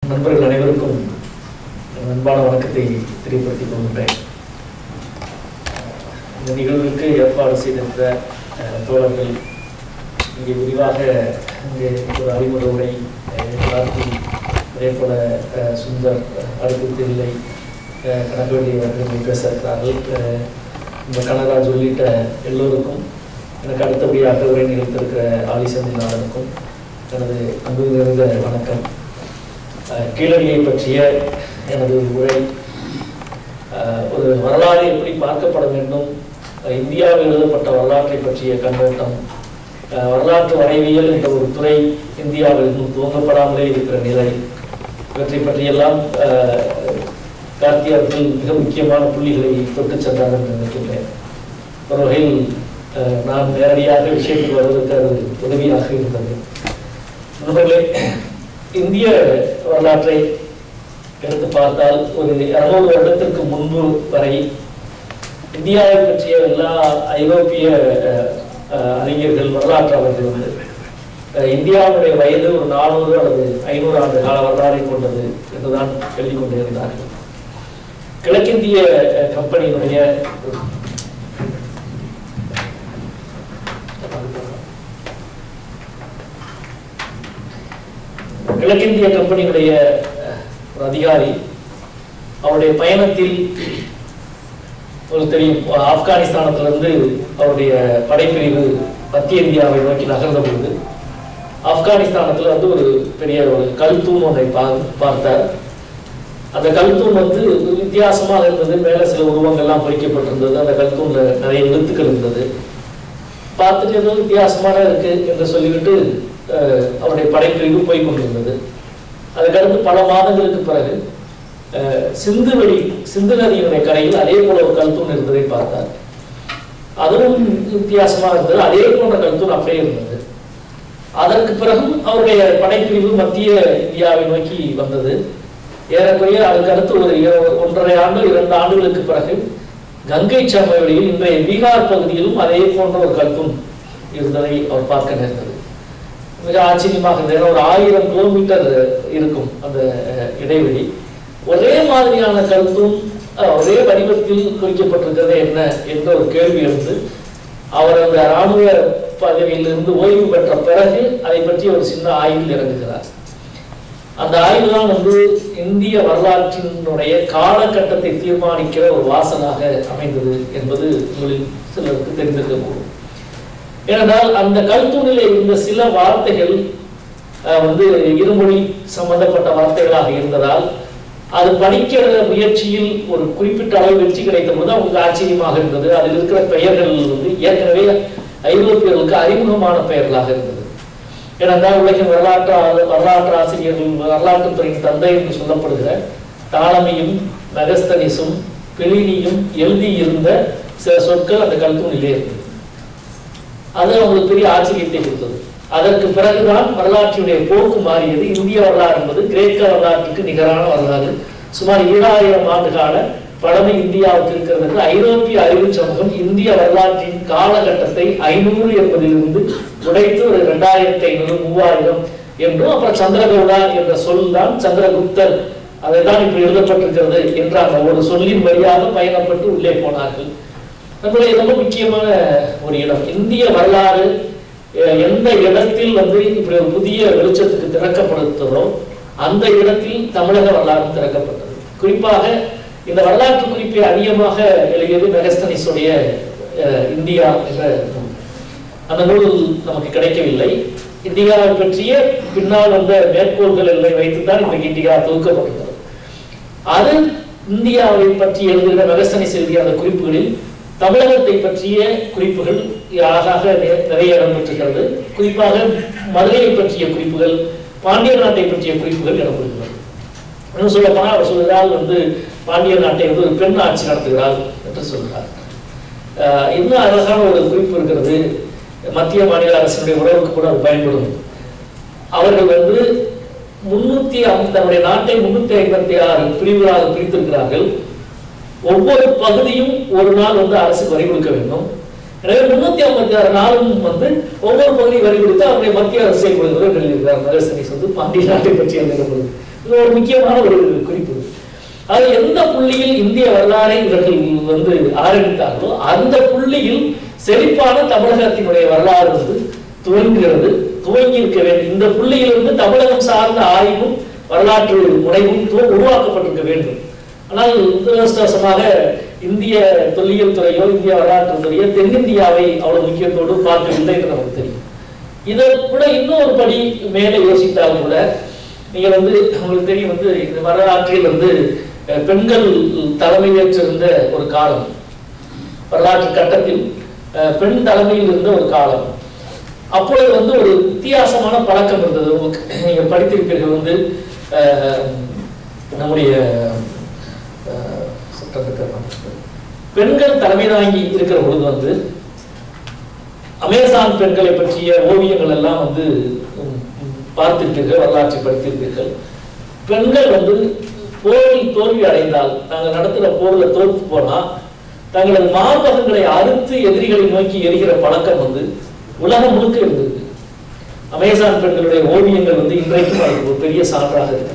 நண்பர்கள் அனைவருக்கும் என் அன்பான வணக்கத்தை தெரியப்படுத்திக் கொள்கின்றேன் இந்த நிகழ்வுக்கு ஏற்பாடு செய்திருந்த அஹ், தோழர்கள் இங்கே விரிவாக இங்கே ஒரு அறிமுக உரை அஹ், கார்த்தி அதே போல அஹ், சுந்தர் அஹ், அடுத்து இல்லை கணக்கவெளி அவர்கள் பேச இருக்கிறார்கள் அஹ், இந்த கனராஜ் உள்ளிட்ட எல்லோருக்கும் எனக்கு அடுத்தபடியாக உரை நிகழ்த்திருக்கிற ஆலி சந்திநாதனுக்கும் எனது அன்பு நிறைந்த வணக்கம் அஹ், கீழடியை பற்றிய எனது உரை அஹ், ஒரு வரலாறு எப்படி பார்க்கப்பட வேண்டும் அஹ், இந்தியாவில் எழுதப்பட்ட வரலாற்றை பற்றிய கண்ணோட்டம் அஹ், வரலாற்று வரைவியல் என்ற ஒரு துறை இந்தியாவில் இன்னும் துவங்கப்படாமலே இருக்கிற நிலை இவற்றை பற்றியெல்லாம் அஹ், கார்த்தி அவர்கள் மிக முக்கியமான புள்ளிகளை தொட்டு சென்றார் என்று நினைக்கின்றேன் ஒரு வகையில் அஹ், நான் நேரடியாக விஷயத்துக்கு வருவதற்கு அது உதவியாக இருந்தது நண்பர்களே இந்திய வரலாற்றை எடுத்து பார்த்தால் ஒரு இருநூறு வருடத்திற்கு முன்பு வரை இந்தியாவை பற்றிய எல்லா ஐரோப்பிய அஹ், அஹ், அறிஞர்கள் வரலாற்றாளர்கள் வந்து அஹ், இந்தியாவுடைய வயது ஒரு நானூறு அல்லது ஐநூறு ஆண்டு கால வரலாறை கொண்டது என்றுதான் எழுதிக் கொண்டே இருந்தார்கள் கிழக்கிந்திய அஹ், கம்பெனியினுடைய கிழக்கிந்திய கம்பெனியுடைய அஹ், ஒரு அதிகாரி அவருடைய பயணத்தில் உங்களுக்கு தெரியும் ஆப்கானிஸ்தானத்திலிருந்து அவருடைய படைப்பிரிவு மத்திய இந்தியாவை நோக்கி நகர்ந்த பொழுது ஆப்கானிஸ்தானத்துல வந்து ஒரு பெரிய ஒரு கல் தூண் ஒன்றை பா- பார்த்தார் அந்த கல் தூண் வந்து ஒரு வித்தியாசமாக இருந்தது மேல சில உருவங்கள்லாம் பொறிக்கப்பட்டிருந்தது அந்த கல் தூண்ல நிறைய எழுத்துக்கள் இருந்தது பார்த்துட்டு ஏதோ வித்தியாசமான இருக்கு என்று சொல்லிவிட்டு அஹ், அவருடைய படைப்பிரிவு போய் கொண்டிருந்தது அதுக்கடுத்து பல மாதங்களுக்கு பிறகு அஹ், சிந்து வெளி சிந்து நதியினுடைய கரையில் அதே போல ஒரு கல்தூண் இருந்ததை பார்த்தார் அதுவும் வித்தியாசமாக இருந்தது அதே போன்ற கல்தூண் அப்படியே இருந்தது அதற்கு பிறகும் அவருடைய படைப்பிரிவு மத்திய இந்தியாவை நோக்கி வந்தது ஏறக்குறைய அதுக்கு அடுத்து ஒரு இர- ஒன்றரை ஆண்டு இரண்டு ஆண்டுகளுக்கு பிறகு கங்கை சமவெளியில் இன்றைய பீகார் பகுதியிலும் அதே போன்ற ஒரு கல்தூண் இருந்ததை அவர் பார்க்க நேர்ந்தது மிக ஆச்சரியமாக இருந்தது ஏன்னா ஒரு ஆயிரம் கிலோமீட்டர் இருக்கும் அந்த அஹ், இடைவெளி ஒரே மாதிரியான கருத்தும் அஹ், ஒரே வடிவத்தில் குறிக்கப்பட்டிருக்கிறது என்ன என்ற ஒரு கேள்வி எழுந்து அவர் அந்த ராணுவ பதவியிலிருந்து ஓய்வு பெற்ற பிறகு அதை பற்றி ஒரு சின்ன ஆய்வில் இறங்குகிறார் அந்த ஆய்வு தான் வந்து இந்திய வரலாற்றினுடைய காலகட்டத்தை தீர்மானிக்கிற ஒரு வாசலாக அமைந்தது என்பது உங்களில் சிலருக்கு தெரிந்திருக்கக்கூடும் ஏனென்றால் அந்த கல்தூணிலே இருந்த சில வார்த்தைகள் அஹ், வந்து இருமொழி சம்பந்தப்பட்ட வார்த்தைகளாக இருந்ததால் அது படிக்கிற முயற்சியில் ஒரு குறிப்பிட்ட அளவு வெற்றி கிடைத்த போது அவங்களுக்கு ஆச்சரியமாக இருந்தது அதில் இருக்கிற பெயர்கள் வந்து ஏற்கனவே ஐரோப்பியர்களுக்கு அறிமுகமான பெயர்களாக இருந்தது ஏனென்றால் உலகின் வரலாற்று ஆ- வரலாற்று ஆசிரியர்கள் வரலாற்று துறையின் தந்தை என்று சொல்லப்படுகிற தாளமியும் மெகஸ்தனிஸும் பெலினியும் எழுதியிருந்த சில சொற்கள் அந்த கல்தூணிலே இருந்தது அது அவங்களுக்கு பெரிய ஆச்சரியத்தை கொடுத்தது அதற்கு பிறகுதான் வரலாற்றினுடைய போக்கு மாறியது இந்திய வரலாறு என்பது கிரேக்க வரலாற்றுக்கு நிகரான வரலாறு சுமார் ஈராயிரம் ஆண்டு கால பழமை இந்தியாவுக்கு இருக்கிறது என்று ஐரோப்பிய அறிவு சமூகம் இந்திய வரலாற்றின் காலகட்டத்தை ஐநூறு என்பதிலிருந்து உடைத்து ஒரு இரண்டாயிரத்தி ஐநூறு மூவாயிரம் என்றும் அப்புறம் சந்திரகௌடா என்ற சொல் தான் சந்திரகுப்தர் அதைதான் இப்படி எழுதப்பட்டிருக்கிறது என்ற அந்த ஒரு சொல்லின் வழியாக பயணப்பட்டு உள்ளே போனார்கள் நம்மளுடைய ரொம்ப முக்கியமான ஒரு இடம் இந்திய வரலாறு அஹ், எந்த இடத்தில் வந்து இப்படி ஒரு புதிய வெளிச்சத்துக்கு திறக்கப்படுத்ததோ அந்த இடத்தில் தமிழக வரலாறு திறக்கப்பட்டது குறிப்பாக இந்த வரலாற்று குறிப்பை அதிகமாக எழுதியது மெகஸ்தனிஸுடைய அஹ், இந்தியா என்ற நூல் அந்த நூல் நமக்கு கிடைக்கவில்லை இந்தியாவை பற்றிய பின்னால் வந்த மேற்கோள்கள் எல்லாம் வைத்துத்தான் இன்றைக்கு இந்தியா தொகுக்கப்பட்டுள்ளது அது இந்தியாவை பற்றி எழுதுகிற மெகஸ்தனிஸ் எழுதிய அந்த குறிப்புகளில் தமிழகத்தை பற்றிய குறிப்புகள் அழகாக நி- நிறைய இடம்பெற்றிருக்கிறது குறிப்பாக மதுரையை பற்றிய குறிப்புகள் பாண்டிய நாட்டை பற்றிய குறிப்புகள் இடம்பெறுகிறது இன்னும் சொல்ல போனால் அவர் சொல்கிறார் வந்து பாண்டிய நாட்டை வந்து ஒரு பெண் ஆட்சி நடத்துகிறார் என்று சொல்கிறார் ஆஹ் இன்னும் அழகான ஒரு குறிப்பு இருக்கிறது மத்திய மாநில அரசினுடைய உறவுக்கு கூட அது பயன்படும் அவர்கள் வந்து முன்னூத்தி ஐம்பது தன்னுடைய நாட்டை முன்னூத்தி ஐம்பத்தி ஆறு பிரிவுகளாக பிரித்திருக்கிறார்கள் ஒவ்வொரு பகுதியும் ஒரு நாள் வந்து அரசுக்கு வரி கொடுக்க வேண்டும் எனவே முன்னூத்தி ஐம்பத்தி ஆறு நாளும் வந்து ஒவ்வொரு பகுதி வரி கொடுத்து அவருடைய மத்திய அரசு செயல்படுகிறது என்று எழுதியிருக்கிறார் நரசனீஸ் வந்து பாண்டிய நாட்டை பற்றி எழுதுகிறது இது ஒரு முக்கியமான ஒரு குறிப்பு அது எந்த புள்ளியில் இந்திய வரலாறை இவர்கள் வந்து ஆரம்பித்தார்களோ அந்த புள்ளியில் செழிப்பான தமிழகத்தினுடைய வரலாறு வந்து துவங்குகிறது துவங்கி இருக்க வேண்டும் இந்த புள்ளியிலிருந்து தமிழகம் சார்ந்த ஆய்வும் வரலாற்று முறையும் து- உருவாக்கப்பட்டிருக்க வேண்டும் ஆனால் துரதிருஷ்டவசமாக இந்திய தொல்லியல் துறையோ இந்திய வரலாற்று துறையோ தென்னிந்தியாவை அவ்வளவு முக்கியத்தோடு பார்க்கவில்லை என்று நமக்கு தெரியும் இதை கூட இன்னொரு படி மேலே யோசித்தாலும் கூட நீங்க வந்து உங்களுக்கு தெரியும் வந்து இந்த வரலாற்றில் வந்து அஹ், பெண்கள் தலைமையேற்றிருந்த ஒரு காலம் வரலாற்று கட்டத்தில் அஹ், பெண் தலைமையில் இருந்த ஒரு காலம் அப்பொழுது வந்து ஒரு வித்தியாசமான பழக்கம் இருந்தது உங்களுக்கு நீங்க படித்திருப்பீர்கள் வந்து அஹ், நம்முடைய அஹ், சட்டத்திட்டம். பெண்கள் தலைமை தாங்கி இருக்கிற பொழுது வந்து அமேசான் பெண்களை பற்றிய ஓவியங்கள் எல்லாம் வந்து உம், உம், பார்த்திருப்பீர்கள் வரலாற்றை படித்திருப்பீர்கள் பெண்கள் வந்து போரில் தோல்வி அடைந்தால் நாங்கள் நடத்துகிற போர்ல தோற்று போனா தங்களது மார்பகங்களை அறுத்து எதிரிகளை நோக்கி எரிகிற பழக்கம் வந்து உலகம் முழுக்க இருந்தது அமேசான் பெண்களுடைய ஓவியங்கள் வந்து இன்றைக்கும் அதுக்கு ஒரு பெரிய சான்றாக இருக்கிறது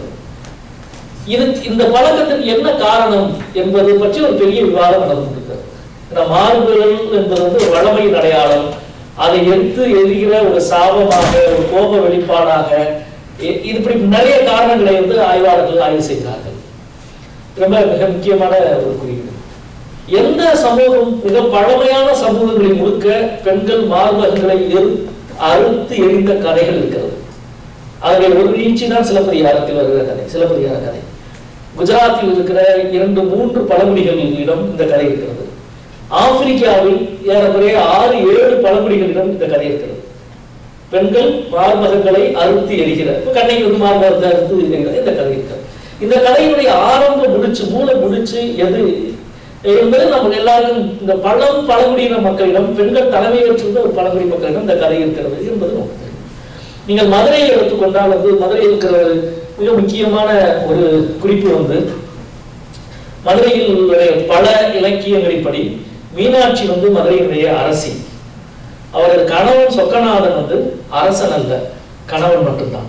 இது இந்த பழக்கத்துக்கு என்ன காரணம் என்பது பற்றி ஒரு பெரிய விவாதம் நடந்திருக்கிறது ஏன்னா மார்புகள் என்பது வந்து ஒரு வளமையின் அடையாளம் அதை எடுத்து எரிகிற ஒரு சாபமாக ஒரு கோப வெளிப்பாடாக இ- இது இப்படி நிறைய காரணங்களை வந்து ஆய்வாளர்கள் ஆய்வு செய்கிறார்கள் ரொம்ப மிக முக்கியமான ஒரு குறியீடு எந்த சமூகம் மிக பழமையான சமூகங்களில் முழுக்க பெண்கள் மார்பகங்களை எரு- அறுத்து எரிந்த கதைகள் இருக்கிறது அதில் ஒரு நீச்சி தான் சிலப்பதிகாரத்தில் வருகிற கதை சிலப்பதிகார கதை குஜராத்தில் இருக்கிற இரண்டு மூன்று பழங்குடிகளிடம் இந்த கதை இருக்கிறது ஆப்பிரிக்காவில் ஏறக்குறைய ஆறு ஏழு பழங்குடிகளிடம் இந்த கதை இருக்கிறது பெண்கள் மார்பகங்களை அறுத்து எரிகிற இப்ப கண்ணைக்கு வந்து மார்பகத்தை அறுத்து எரிகிற இந்த கதை இருக்கிறது இந்த கதையினுடைய ஆரம்ப முடிச்சு மூல முடிச்சு எது என்பது நம்ம எல்லாருக்கும் இந்த பழம் பழங்குடியின மக்களிடம் பெண்கள் தலைமையேற்றிருந்த ஒரு பழங்குடி மக்களிடம் இந்த கதை இருக்கிறது என்பது நமக்கு தெரியும் நீங்கள் மதுரையை எடுத்துக்கொண்டால் வந்து மதுரையில் இருக்கிற ஒரு மிக முக்கியமான ஒரு குறிப்பு வந்து மதுரையில் உள்ள பல இலக்கியங்களின்படி மீனாட்சி வந்து மதுரையினுடைய அரசி அவரது கணவன் சொக்கநாதன் வந்து அரசன் அல்ல கணவன் மட்டும்தான்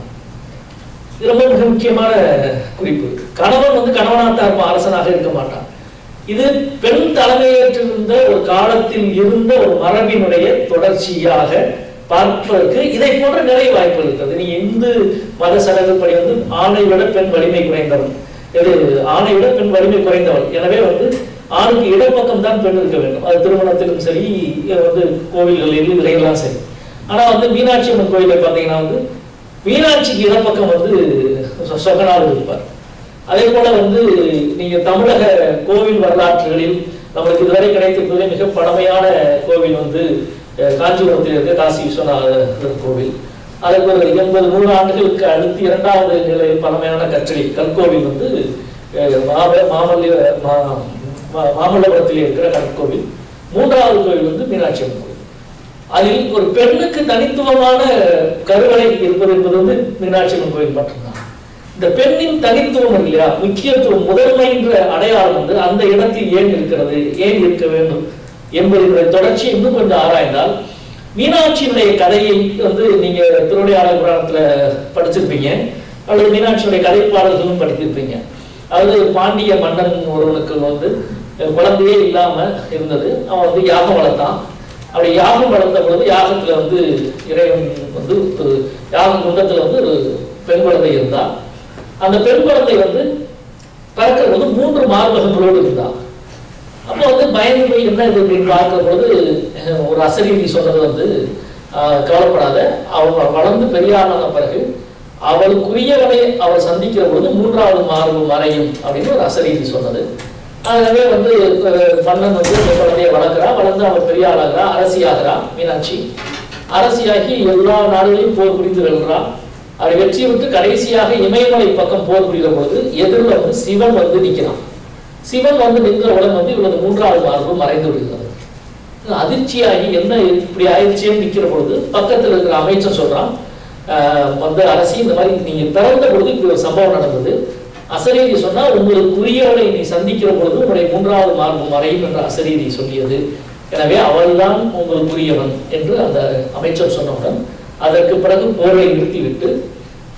இது ரொம்ப மிக முக்கியமான குறிப்பு கணவன் வந்து கணவனாத்தான் இருப்பான் அரசனாக இருக்க மாட்டான் இது பெண் தலைமையேற்றிருந்த ஒரு காலத்தில் இருந்த ஒரு மரபினுடைய தொடர்ச்சியாக பார்ப்பதற்கு இதை போன்ற நிறைய வாய்ப்புகள் இருக்கிறது நீ இந்து மத சடங்குப்படி வந்து ஆணை விட பெண் வலிமை குறைந்தவன் இது ஆணை விட பெண் வலிமை குறைந்தவள் எனவே வந்து ஆணுக்கு இடப்பக்கம் தான் பெண் இருக்க வேண்டும் அது திருமணத்திலும் சரி இது வந்து கோவில்களில் இதையெல்லாம் சரி ஆனா வந்து மீனாட்சி அம்மன் கோயிலை பார்த்தீங்கன்னா வந்து மீனாட்சிக்கு இடப்பக்கம் வந்து சொ- சொக்கநாதர் இருப்பார் அதே போல வந்து நீங்க தமிழக கோவில் வரலாற்றுகளில் நம்மளுக்கு இதுவரை கிடைத்திருப்பதிலே மிக பழமையான கோவில் வந்து அஹ், காஞ்சிபுரத்தில் இருக்க காசி விஸ்வநாதர் கோவில் அதற்கு ஒரு எண்பது நூறு ஆண்டுகளுக்கு அடுத்து இரண்டாவது நிலையில் பழமையான கற்றளி கற்கோவில் வந்து அஹ், மாம மாமல்ல மா- மா- மாமல்லபுரத்தில் இருக்கிற கற்கோவில் மூன்றாவது கோவில் வந்து மீனாட்சி அம்மன் கோவில் அதில் ஒரு பெண்ணுக்கு தனித்துவமான கருவறை இருப்பது என்பது வந்து மீனாட்சி அம்மன் கோயில் மட்டும்தான் இந்த பெண்ணின் தனித்துவம் இருக்கு இல்லையா முக்கியத்துவம் முதன்மை என்ற அடையாளம் வந்து அந்த இடத்தில் ஏன் இருக்கிறது ஏன் இருக்க வேண்டும் என்பதனுடைய தொடர்ச்சி இன்னும் கொஞ்சம் ஆராய்ந்தால் மீனாட்சியினுடைய கதையை வந்து நீங்க திருவிளையாடல் புராணத்துல படிச்சிருப்பீங்க அல்லது மீனாட்சியுடைய கதை பாடல்களும் படித்திருப்பீங்க அதாவது பாண்டிய மன்னன் ஒருவனுக்கு வந்து குழந்தையே இல்லாம இருந்தது அவன் வந்து யாகம் வளர்த்தான் அப்படி யாகம் வளர்த்த பொழுது யாகத்துல வந்து இறைவன் வந்து ஒரு யாக குண்டத்துல வந்து ஒரு பெண் குழந்தை இருந்தா அந்த பெண் குழந்தை வந்து பிறக்கிற போது மூன்று மார்பகங்களோடு இருந்தா அப்போ வந்து பயந்து போய் என்ன இது அப்படின்னு பார்க்கிற பொழுது அஹ், ஒரு அசரீதி சொன்னது வந்து ஆஹ், கவலைப்படாத அவள் வளர்ந்து பெரியாரான பிறகு அவளுக்குரியவனை அவள் சந்திக்கிற பொழுது மூன்றாவது மார்பு மறையும் அப்படின்னு ஒரு அசரீதி சொன்னது ஆகவே வந்து அஹ், மன்னன் வந்து இந்த குழந்தையை வளர்க்குறா வளர்ந்து அவள் பெரிய ஆளாகிறா அரசியாகிறா மீனாட்சி அரசியாகி எல்லா நாடுகளையும் போர் புரிந்து வெல்றா அதை வெற்றி விட்டு கடைசியாக இமயமலை பக்கம் போர் புரிகிற பொழுது எதிரில் வந்து சிவன் வந்து நிற்கிறான் சிவன் வந்து நின்றவுடன் வந்து இவரது மூன்றாவது மார்பு மறைந்து விடுகிறது அதிர்ச்சியாகி என்ன இப்படி ஆயிடுச்சேன்னு நிற்கிற பொழுது பக்கத்தில் இருக்கிற அமைச்சர் சொல்றான் ஆஹ் வந்து அரசி இந்த மாதிரி நீங்க பிறந்த பொழுது இப்படி ஒரு சம்பவம் நடந்தது அசரீதி சொன்னா உங்களுக்குரியவளை நீ சந்திக்கிற பொழுது உங்களுடைய மூன்றாவது மார்பு மறையும் என்று அசரீதி சொல்லியது எனவே அவள்தான் உங்களுக்குரியவன் என்று அந்த அமைச்சர் சொன்னவுடன் அதற்கு பிறகு போரை நிறுத்திவிட்டு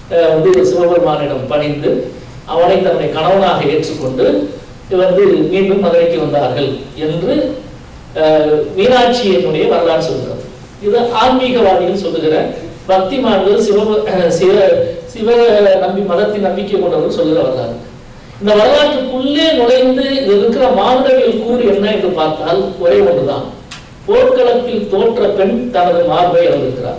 அஹ், வந்து சிவபெருமானிடம் பணிந்து அவனை தன்னுடைய கணவனாக ஏற்றுக்கொண்டு வந்து மீண்டும் மதுரைக்கு வந்தார்கள் என்று அஹ், மீனாட்சியினுடைய வரலாறு சொல்கிறது இது ஆன்மீகவாதிகள் சொல்லுகிற பக்திமான்கள் சிவ அஹ், சிவ சிவ நம்பி மதத்தின் நம்பிக்கை கொண்டவர்கள் சொல்லுகிற வரலாறு இந்த வரலாற்றுக்குள்ளே நுழைந்து இதில் இருக்கிற மானுடவியல் கூறு என்ன என்று பார்த்தால் ஒரே ஒன்றுதான் போர்க்களத்தில் தோற்ற பெண் தனது மார்பை இழந்திருக்கிறார்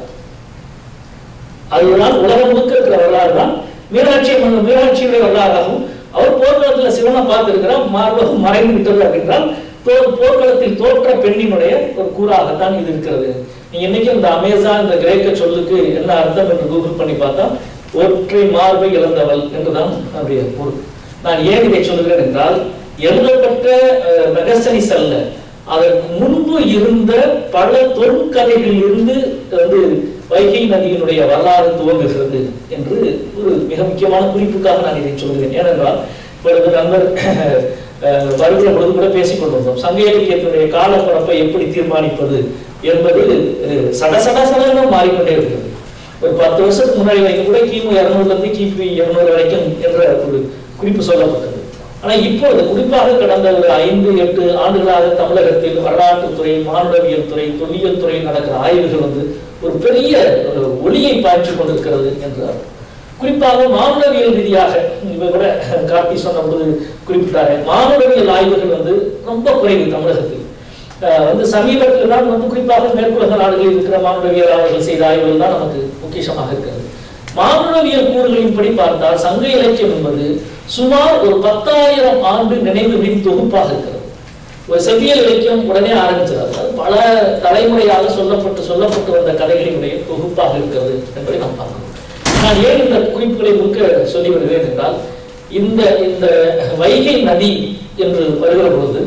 அதுதான் உலகம் முழுக்க இருக்கிற வரலாறு தான் மீனாட்சி அம்மன் மீனாட்சியுடைய வரலாறாகவும் அவர் போர்க்களத்தில் சிவனை பார்த்திருக்கிறார் மார்பகம் மறைந்து விட்டது அப்படின்றால் போ- போர்க்களத்தில் தோற்ற பெண்ணினுடைய ஒரு கூறாகத்தான் இது இருக்கிறது நீங்க இன்னைக்கு இந்த அமேசான் இந்த கிரேக்க சொல்லுக்கு என்ன அர்த்தம் என்று கூகுள் பண்ணி பார்த்தா ஒற்றை மார்பை இழந்தவள் என்றுதான் அதனுடைய பொருள் நான் ஏன் இதை சொல்கிறேன் என்றால் எழுதப்பட்ட அஹ், மெகஸ்தனிஸ் அல்ல அதற்கு முன்பு இருந்த பல தொல்கதைகளில் இருந்து வந்து வைகை நதியினுடைய வரலாறு துவங்குகிறது என்று ஒரு மிக முக்கியமான குறிப்புக்காக நான் இதை சொல்கிறேன் ஏனென்றால் இப்பொழுது நண்பர் அஹ், வருகிற பொழுது கூட பேசிக் கொண்டிருந்தோம் சங்க இலக்கியத்தினுடைய காலப்பரப்பை எப்படி தீர்மானிப்பது என்பது அஹ், சட சட சடன்னு மாறிக்கொண்டே இருக்கிறது ஒரு பத்து வருஷத்துக்கு முன்னாடி வரைக்கும் கூட கிமு இருநூறுல இருந்து கிபி இருநூறு வரைக்கும் என்ற ஒரு குறிப்பு சொல்லப்பட்டது ஆனா இப்பொழுது குறிப்பாக கடந்த ஒரு ஐந்து எட்டு ஆண்டுகளாக தமிழகத்தில் வரலாற்றுத் துறை மானுடவியல் துறை தொல்லியல் துறையில் நடக்கிற ஆய்வுகள் வந்து ஒரு பெரிய ஒரு ஒளியை பாய்ச்சிக் கொண்டிருக்கிறது என்றார் குறிப்பாக மானுடவியல் ரீதியாக இவ கூட கார்த்தி சொன்னபோது குறிப்பிட்டாரு மானுடவியல் ஆய்வுகள் வந்து ரொம்ப குறைவு தமிழகத்தில் அஹ் வந்து சமீபத்தில் தான் வந்து குறிப்பாக மேற்குலக நாடுகளில் இருக்கிற மானுடவியலாளர்கள் செய்த ஆய்வுகள் தான் நமக்கு பொக்கிஷமாக இருக்கிறது மானுடவியல் கூறுகளின்படி பார்த்தால் சங்க இலக்கியம் என்பது சுமார் ஒரு பத்தாயிரம் ஆண்டு நினைவுகளின் தொகுப்பாக இருக்கிறது ஒரு செவ்வியல் இலக்கியம் உடனே ஆரம்பிச்சது அது பல தலைமுறையாக சொல்லப்பட்டு சொல்லப்பட்டு வந்த கதைகளினுடைய தொகுப்பாக இருக்கிறது என்பதை நாம் பார்க்கணும் நான் ஏன் இந்த குறிப்புகளை முழுக்க சொல்லி வருகிறேன் என்றால் இந்த இந்த வைகை நதி என்று வருகிற பொழுது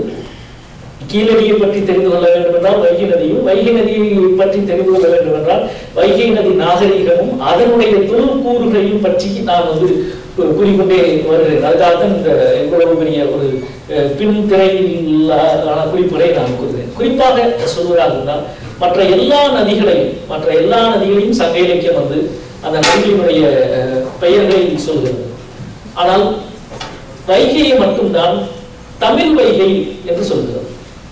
கீழடியை பற்றி தெரிந்து கொள்ள வேண்டும் என்றால் வைகை நதியும் வைகை நதியை பற்றி தெரிந்து கொள்ள வேண்டும் என்றால் வைகை நதி நாகரிகமும் அதனுடைய தொழில்கூறுகளையும் பற்றி நான் வந்து கு- கூறிக்கொண்டே வருகிறேன் அதுக்காகத்தான் இந்த இவ்வளவு பெரிய ஒரு அஹ், பின் திரையிலான குறிப்புகளை நான் கூறுகிறேன் குறிப்பாக சொல்வதாக இருந்தால் மற்ற எல்லா நதிகளையும் மற்ற எல்லா நதிகளையும் சங்க இலக்கியம் வந்து அந்த நதிகளினுடைய அஹ், பெயர்களை சொல்கிறது ஆனால் வைகையை மட்டும்தான் தமிழ் வைகை என்று சொல்கிறது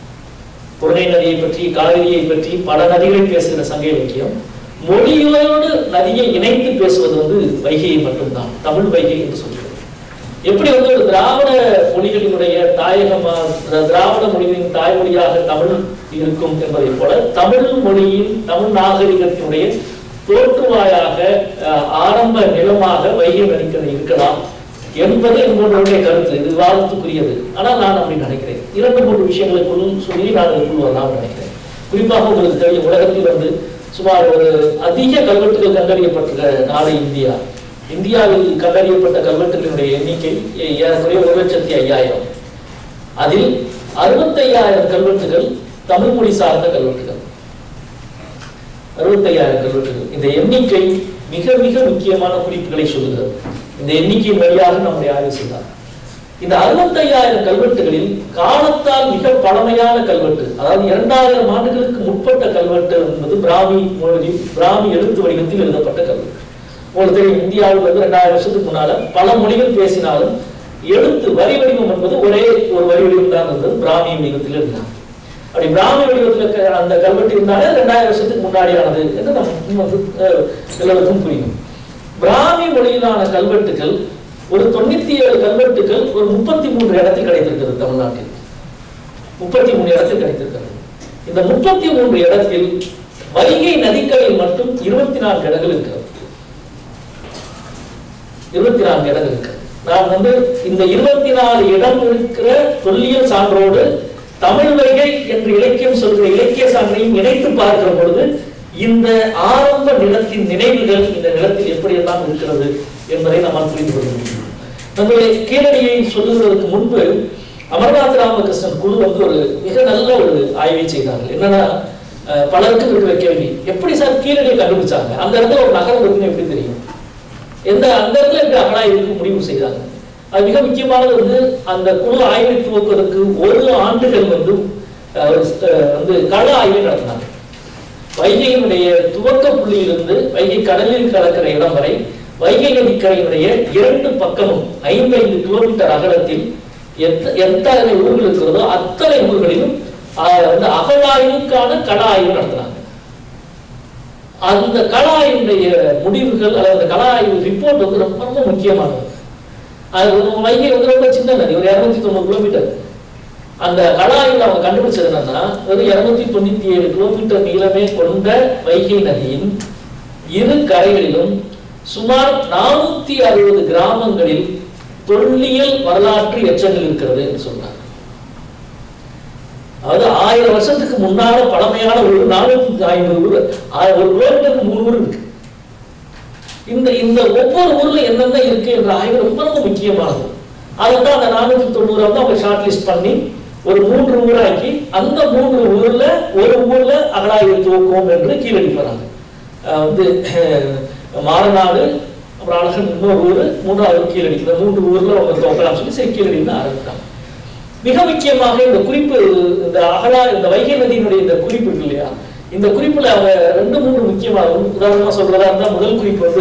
புறநை நதியை பற்றி காவிரியை பற்றி பல நதிகளை பேசுகிற சங்க இலக்கியம் மொழியோடு நதியை இணைத்து பேசுவது வந்து வைகையை மட்டும்தான் தமிழ் வைகை என்று சொல்கிறது எப்படி வந்து ஒரு திராவிட மொழிகளினுடைய தாயகமா திரா- திராவிட மொழிகளின் தாய்மொழியாக தமிழ் இருக்கும் என்பதை போல தமிழ் மொழியின் தமிழ் நாகரிகத்தினுடைய தோற்றுவாயாக அஹ், ஆரம்ப நிலமாக வைகை நதிக்கரை இருக்கலாம் என்பது எங்களுடைய கருத்து இது விவாதத்துக்குரியது ஆனால் நான் அப்படி நினைக்கிறேன் இரண்டு மூன்று விஷயங்களுக்குள் சொல்லி நான் இதுக்குள் வரலாம் நினைக்கிறேன் குறிப்பாக உங்களுக்கு தெரியும் உலகத்தில் வந்து சுமார் ஒரு அதிக கல்வெட்டுகள் கண்டறியப்பட்ட நாடு இந்தியா இந்தியாவில் கண்டறியப்பட்ட கல்வெட்டுகளினுடைய எண்ணிக்கை ஏ- ஏறக்குறைய ஒரு லட்சத்தி ஐயாயிரம் அதில் அறுபத்தையாயிரம் கல்வெட்டுகள் தமிழ் மொழி சார்ந்த கல்வெட்டுகள் அறுபத்தையாயிரம் கல்வெட்டுகள் இந்த எண்ணிக்கை மிக மிக முக்கியமான குறிப்புகளை சொல்லுகிறது இந்த எண்ணிக்கையின் வழியாக நம்முடைய ஆய்வு செய்தார் இந்த அறுபத்தையாயிரம் கல்வெட்டுகளில் காலத்தால் மிக பழமையான கல்வெட்டு அதாவது இரண்டாயிரம் ஆண்டுகளுக்கு முற்பட்ட கல்வெட்டு என்பது பிராமி மொழி பிராமி எழுத்து வடிவத்தில் எழுதப்பட்ட கல்வெட்டு உங்களுக்கு தெரியும் இந்தியாவில் வந்து ரெண்டாயிரம் வருஷத்துக்கு முன்னால பல மொழிகள் பேசினாலும் எழுத்து வரி வடிவம் என்பது ஒரே ஒரு வரி வடிவம் தான் இருந்தது பிராமி வடிவத்தில் எழுதினாங்க அப்படி பிராமி வடிவத்தில் இருக்க அந்த கல்வெட்டு இருந்தாலே ரெண்டாயிரம் வருஷத்துக்கு முன்னாடியானது என்று நம்ம வந்து அஹ், எல்லோருக்கும் புரியும் பிராமி மொழியிலான கல்வெட்டுகள் ஒரு தொண்ணூத்தி ஏழு கல்வெட்டுகள் ஒரு முப்பத்தி மூன்று இடத்தில் கிடைத்திருக்கிறது தமிழ்நாட்டில் முப்பத்தி மூணு இடத்தில் கிடைத்திருக்கிறது இந்த முப்பத்தி மூன்று இடத்தில் வைகை நதிக்கரையில் மட்டும் இருபத்தி நான்கு இடங்கள் இருக்கிறது இருபத்தி நான்கு இடங்கள் இருக்கு நான் வந்து இந்த இருபத்தி நாலு இடம் இருக்கிற தொல்லியல் சான்றோடு தமிழ் வைகை என்று இலக்கியம் சொல்கிற இலக்கிய சான்றையும் இணைத்து பார்க்கிற பொழுது இந்த ஆரம்ப நிலத்தின் நினைவுகள் இந்த நிலத்தில் எப்படியெல்லாம் இருக்கிறது என்பதை நம்மால் புரிந்து கொள்ள முடியும் நம்முடைய கீழடியை சொல்லுவதற்கு முன்பு அமர்நாத் ராமகிருஷ்ணன் குழு வந்து ஒரு மிக நல்ல ஒரு ஆய்வை செய்தார்கள் என்னன்னா அஹ், பலருக்கு இருக்கிற கேள்வி எப்படி சார் கீழடியை கண்டுபிடிச்சாங்க அந்த இடத்துல ஒரு நகரம் இருக்குன்னு எப்படி தெரியும் எந்த அந்த இடத்துல எப்படி அகழாய்வுக்கு முடிவு செய்தாங்க அது மிக முக்கியமானது வந்து அந்த குழு ஆய்வை துவக்குவதற்கு ஒரு ஆண்டுகள் வந்து அஹ், ஒரு, அஹ், வந்து கள ஆய்வை நடத்தினாங்க வைகையினுடைய துவக்க புள்ளியிலிருந்து வைகை கடலில் கலக்கிற இடம் வரை வைகை நதிக்கரையினுடைய இரண்டு பக்கமும் ஐம்பது கிலோமீட்டர் அகலத்தில் எத்த எத்தனை ஊர்கள் இருக்கிறதோ அத்தனை ஊர்களிலும் ஆஹ், வந்து அகழாய்வுக்கான கள ஆய்வு நடத்துறாங்க அந்த கள ஆய்வுடைய முடிவுகள் அல்லது அந்த கள ஆய்வு ரிப்போர்ட் வந்து ரொம்ப ரொம்ப முக்கியமானது அது ஒரு வைகை வந்து ரொம்ப சின்ன நதி ஒரு இரநூத்தி தொண்ணூறு கிலோமீட்டர் அந்த கள ஆய்வில் அவங்க கண்டுபிடிச்சது என்னன்னா வெறும் இருநூத்தி தொண்ணூத்தி ஏழு கிலோமீட்டர் நீளமே கொண்ட வைகை நதியின் இரு கரைகளிலும் சுமார் நானூத்தி அறுபது கிராமங்களில் தொல்லியல் வரலாற்று எச்சங்கள் இருக்கிறது என்று சொன்னார் அதாவது ஆயிரம் வருஷத்துக்கு முன்னால பழமையான ஒரு நானூத்தி ஐம்பது ஊர் ஆ- ஒரு கிலோமீட்டருக்கு மூணு ஊர் இருக்கு இந்த இந்த ஒவ்வொரு ஊர்ல என்னென்ன இருக்கு என்ற ஆய்வு ரொம்ப ரொம்ப முக்கியமானது அதைத்தான் அந்த நானூத்தி தொண்ணூறு வந்து அவங்க ஷார்ட் லிஸ்ட் பண்ணி ஒரு மூன்று ஊராக்கி அந்த மூன்று ஊர்ல ஒரு ஊர்ல அகழாய்வு துவக்குவோம் என்று கீழடி போறாங்க அஹ் வந்து அஹ், மாரநாடு அப்புறம் அழகன் இன்னொரு ஊர் மூன்றாவது கீழடி இந்த மூன்று ஊர்ல அவங்க துவக்கலாம் சொல்லி சரி கீழடின்னு ஆரம்பித்தாங்க மிக முக்கியமாக இந்த குறிப்பு இந்த அகலா இந்த வைகை நதியினுடைய இந்த குறிப்பு இருக்கு இல்லையா இந்த குறிப்புல அவங்க ரெண்டு மூணு முக்கியமாக உதாரணமா சொல்றதா இருந்தா முதல் குறிப்பு வந்து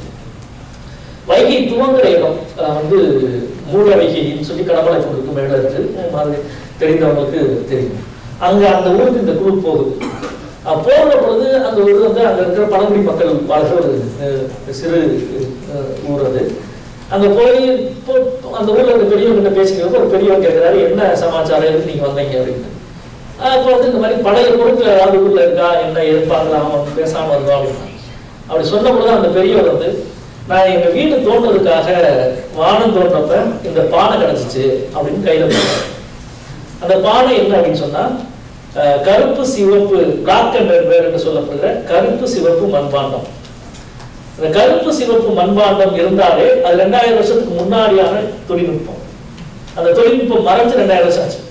வைகை துவங்குற இடம் அஹ், வந்து மூல வைகைன்னு சொல்லி கடமலை கொண்டிருக்கும் இடம் இருக்கு மாதிரி தெரிந்தவங்களுக்கு தெரியும் அங்க அந்த ஊருக்கு இந்த குழு போகுது அஹ், போகிற பொழுது அந்த ஊர் வந்து அங்க இருக்கிற பழங்குடி மக்கள் வாழ்கிற ஒரு அஹ், சிறு அஹ், ஊர் அது அங்க போய் இப்போ அந்த ஊர்ல இருக்க பெரியவங்க பேசிக்கிறப்ப ஒரு பெரியவர் கேட்கிறாரு என்ன சமாச்சாரம் எதுக்கு நீங்க வந்தீங்க அப்படின்னு ஆஹ் அப்போ வந்து இந்த மாதிரி பழைய பொருட்கள் ஏதாவது ஊர்ல இருக்கா என்ன இருப்பாங்களா அவன் பேசாம இருந்தா அப்படின்னா அப்படி சொன்ன பொழுது அந்த பெரியவர் வந்து நான் எங்க வீடு தோன்றதுக்காக வானம் தோன்றப்ப இந்த பானை கிடைச்சிச்சு அப்படின்னு கையில போட்டார் அந்த பானை என்ன அப்படின்னு சொன்னா அஹ், கருப்பு சிவப்பு பிளாக் அண்ட் ரெட் என்று சொல்லப்படுகிற கருப்பு சிவப்பு மண்பாண்டம் இந்த கருப்பு சிவப்பு மண்பாண்டம் இருந்தாலே அது ரெண்டாயிரம் வருஷத்துக்கு முன்னாடியான தொழில்நுட்பம் அந்த தொழில்நுட்பம் மறைஞ்சு ரெண்டாயிரம் வருஷம் ஆச்சு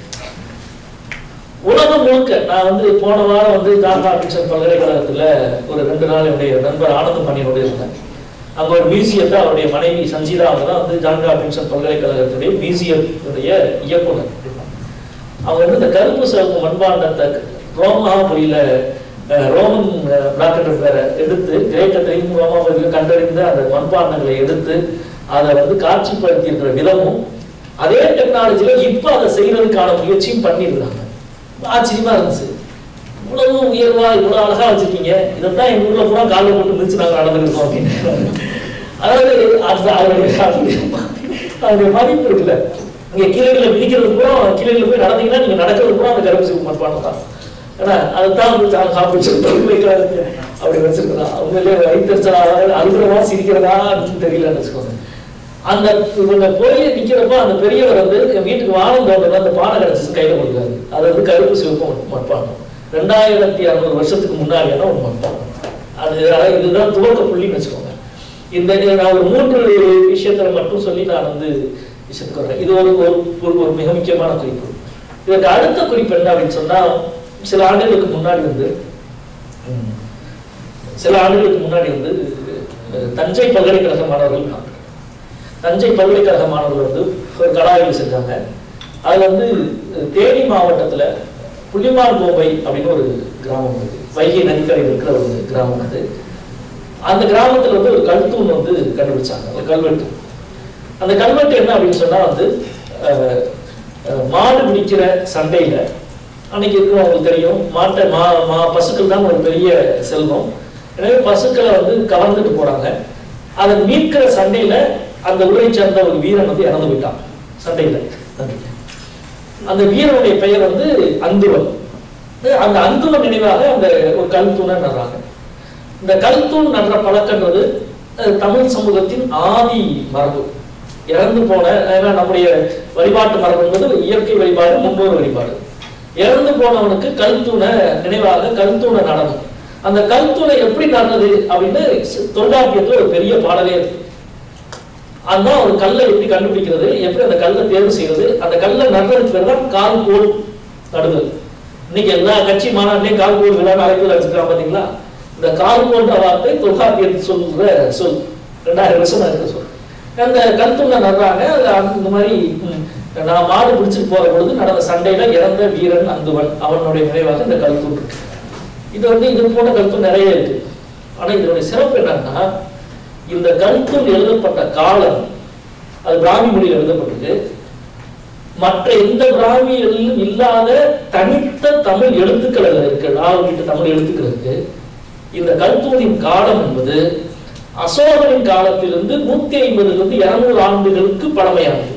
உலகம் முழுக்க நான் வந்து போன வாரம் வந்து ஜான் ஹாப்கின்சன் பல்கலைக்கழகத்துல ஒரு ரெண்டு நாள் என்னுடைய நண்பர் ஆனந்தம் பண்ணியோட இருந்தேன் அங்க ஒரு மியூசியத்தை அவருடைய மனைவி சஞ்சீதா அவங்க தான் வந்து ஜான் ஹாப்கின்சன் பல்கலைக்கழகத்துடைய மியூசியத்துடைய இயக்குனர் அவங்க வந்து இந்த கருப்பு சிவப்பு மண்பாண்டத்தை ரோமாபுரியில அஹ், ரோமன் பிளாக் அண்ட் வேற எடுத்து கிரேக்கத்தையும் ரோமாபுரியிலும் கண்டறிந்த அந்த மண்பாண்டங்களை எடுத்து அதை வந்து காட்சிப்படுத்தி இருக்கிற விதமும் அதே டெக்னாலஜில இப்ப அதை செய்யறதுக்கான முயற்சியும் பண்ணியிருக்காங்க ஆச்சரியமா இருந்துச்சு இவ்வளவு உயர்வா இவ்வளவு அழகா வச்சிருக்கீங்க இதைத்தான் எங்க ஊர்ல பூரா காலில் போட்டு மிதிச்சு நாங்க நடந்துருக்கோம் அப்படின்னு அதாவது அந்த அவருடைய அவருடைய அவருடைய மதிப்பு இருக்குல்ல நீங்க கீழடியில மிதிக்கிறது கூட கீழடியில போய் நடந்தீங்கன்னா நீங்க நடக்கிறது கூட அந்த கருப்பு சிவப்பு மண்பாண்டம் தான் ஏன்னா அதுதான் வந்து ஜான் ஹாபின்சன் பல்கலைக்கழகத்துல அப்படி வச்சிருக்கலாம் அவங்களே வைத்தறிச்சலா அழுகிறதா சிரிக்கிறதா அப்படின்னு தெரியலன்னு வச்சுக்கோங்க அந்த இவங்க போய் நிக்கிறப்ப அந்த பெரியவர் வந்து என் வீட்டுக்கு வானம் தோட்டத்தில் அந்த பானை கிடைச்சிச்சு கையில கொடுக்குறாரு அது வந்து கருப்பு சிவப்பு மட்பாண்டம் ரெண்டாயிரத்தி அறுநூறு வருஷத்துக்கு முன்னாடியான ஒரு மட்பாண்டம் அது அதாவது இதுதான் துவக்க புள்ளின்னு வச்சுக்கோங்க இந்த நான் ஒரு மூன்று விஷயத்துல மட்டும் சொல்லி நான் வந்து விஷயத்துக்கு வரேன் இது ஒரு ஒரு ஒரு- ஒரு மிக முக்கியமான குறிப்பு இதற்கு அடுத்த குறிப்பு என்ன அப்படின்னு சொன்னா சில ஆண்டுகளுக்கு முன்னாடி வந்து ம், சில ஆண்டுகளுக்கு முன்னாடி வந்து அஹ், தஞ்சை பல்கலைக்கழக மாணவர்கள் இருக்காங்க. தஞ்சை பல்கலைக்கழக மாணவர்கள் வந்து ஒரு கலாய்வு செஞ்சாங்க அதுல வந்து அஹ், தேனி மாவட்டத்துல புள்ளிமான் கோம்பை அப்படின்னு ஒரு கிராமம் இருக்கு வைகை நதிக்கரையில் இருக்கிற ஒரு கிராமம் அது அந்த கிராமத்துல வந்து ஒரு கல்தூண் வந்து கண்டுபிடிச்சாங்க ஒரு கல்வெட்டு அந்த கல்வெட்டு என்ன அப்படின்னு சொன்னா வந்து அஹ், அஹ், மாடு பிடிக்கிற சண்டையில அன்னைக்கு இருக்கிறவங்களுக்கு தெரியும் மாட்டை மா மா பசுக்கள் தான் ஒரு பெரிய செல்வம் எனவே பசுக்களை வந்து கவர்ந்துட்டு போறாங்க அதை மீட்கிற சண்டையில அந்த ஊரை சேர்ந்த ஒரு வீரன் வந்து இறந்து போயிட்டான் சண்டையில அந்த வீரனுடைய பெயர் வந்து அந்துவன் அந்த அந்துவன் நினைவாக அந்த ஒரு கல் தூணை நடுறாங்க இந்த கல் தூண் நடுற பழக்கன்றது அஹ், தமிழ் சமூகத்தின் ஆதி மரபு இறந்து போன ஏன்னா நம்முடைய வழிபாட்டு மரபு என்பது இயற்கை வழிபாடு முன்னோர் வழிபாடு இறந்து போனவனுக்கு கல் தூணை நினைவாக கல் தூணை நடணும் அந்த கல் தூணை எப்படி நடந்தது அப்படின்னு சி- தொல்காப்பியத்துல ஒரு பெரிய பாடலே இருக்கு அதான் ஒரு கல்லை எப்படி கண்டுபிடிக்கிறது எப்படி அந்த கல்லை தேர்வு செய்யறது அந்த கல்லை நடுறதுக்கு பேர் தான் கால் கோல் நடுதல் இன்னைக்கு எல்லா கட்சி மாநாட்டிலையும் கால் கோல் விழா அழைப்பு வச்சிருக்காங்க பாத்தீங்களா இந்த கால் கோல்ன்ற வார்த்தை தொல்காப்பியத்தில் சொல்ற சொல் ரெண்டாயிரம் வருஷம் இருக்க சொல் அந்த கல்துள்ள நடுறாங்க அது அந்த மாதிரி ம், நான் மாடு பிடிச்சிட்டு போற பொழுது நடந்த சண்டையில இறந்த வீரன் அந்துவன் அவனுடைய நினைவாக இந்த கல்தூண் இருக்கு இது வந்து இது போன்ற கருத்து நிறைய இருக்கு ஆனா இதனுடைய சிறப்பு என்னன்னா இந்த கல்தூல் எழுதப்பட்ட காலம் அது பிராமி மொழியில் எழுதப்பட்டது மற்ற எந்த பிராமியிலும் இல்லாத தனித்த தமிழ் எழுத்துக்கள் அதுல இருக்கு நாவல்கிட்ட தமிழ் எழுத்துக்கள் இருக்கு இந்த கல்தூரின் காலம் என்பது அசோகரின் காலத்திலிருந்து நூத்தி ஐம்பதுல இருந்து இருநூறு ஆண்டுகளுக்கு பழமையானது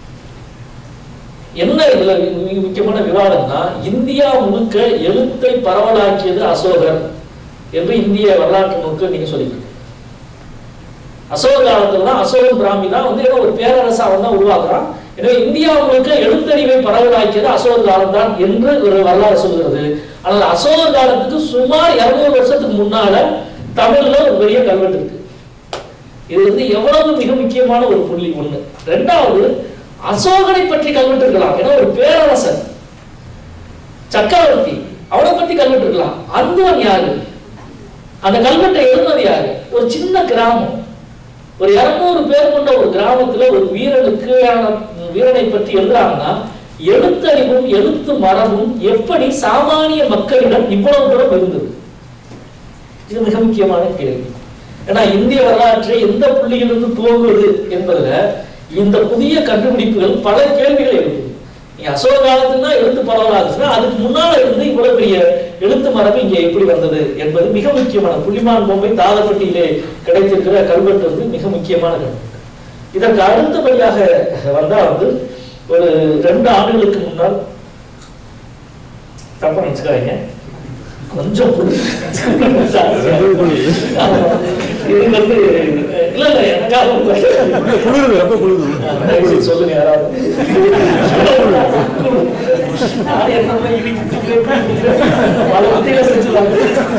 என்ன இதுல மிக முக்கியமான விவாதம்னா இந்தியா முழுக்க எழுத்தை பரவலாக்கியது அசோகர் என்று இந்திய வரலாற்று நூல்கள் நீங்க சொல்லிக்கிறீங்க அசோக காலத்துல தான் அசோகன் பிராமி தான் வந்து ஏதோ ஒரு பேரரசா அவன் தான் உருவாக்குறான் எனவே இந்தியா முழுக்க எழுத்தறிவை பரவலாக்கியது அசோக காலம் தான் என்று ஒரு வரலாறு சொல்கிறது ஆனால் அசோக காலத்துக்கு சுமார் இருநூறு வருஷத்துக்கு முன்னால தமிழ்ல ஒரு பெரிய கல்வெட்டு இருக்கு இது வந்து எவ்வளவு மிக முக்கியமான ஒரு புள்ளி ஒண்ணு ரெண்டாவது அசோகனை பற்றி கல்வெட்டு இருக்கலாம் ஏன்னா ஒரு பேரரசன் சக்கரவர்த்தி அவனை பத்தி கல்வெட்டு இருக்கலாம் அந்தவன் யாரு அந்த கல்வெட்டை எழுந்தது யாரு ஒரு சின்ன கிராமம் ஒரு இருநூறு பேர் கொண்ட ஒரு கிராமத்துல ஒரு வீரனுக்கு வீரனை பற்றி எழுதுறாங்கன்னா எழுத்தறிவும் எழுத்து மரபும் எப்படி சாமானிய மக்களிடம் இவ்வளவு தூரம் இருந்தது இது மிக முக்கியமான கேள்வி ஏன்னா இந்திய வரலாற்றை எந்த புள்ளியிலிருந்து துவங்குவது என்பதுல இந்த புதிய கண்டுபிடிப்புகள் பல கேள்விகளை எழுப்புது நீங்க அசோக காலத்துல எழுத்து பரவலாச்சுன்னா அதுக்கு முன்னால இருந்து இவ்வளவு பெரிய எழுத்து மரபு இங்க எப்படி வந்தது என்பது மிக முக்கியமான புள்ளிமான் பொம்மை தாதப்பட்டியிலே கிடைத்திருக்கிற கல்வெட்டு வந்து மிக முக்கியமான கல்வெட்டு இதற்கு அடுத்தபடியாக வந்தா வந்து ஒரு ரெண்டு ஆண்டுகளுக்கு முன்னால் தப்பா நினைச்சுக்காதீங்க கொஞ்சம் புரியுது. ஆமா. இது வந்து இல்ல இல்ல எனக்காக ஒரு- குளிருது ரொம்ப குளிருது தயவுசெய்து சொல்லுங்க யாராவது நான் என்னமோ இடிக்கிட்டு பல உத்திகளை செஞ்சுருவாங்க.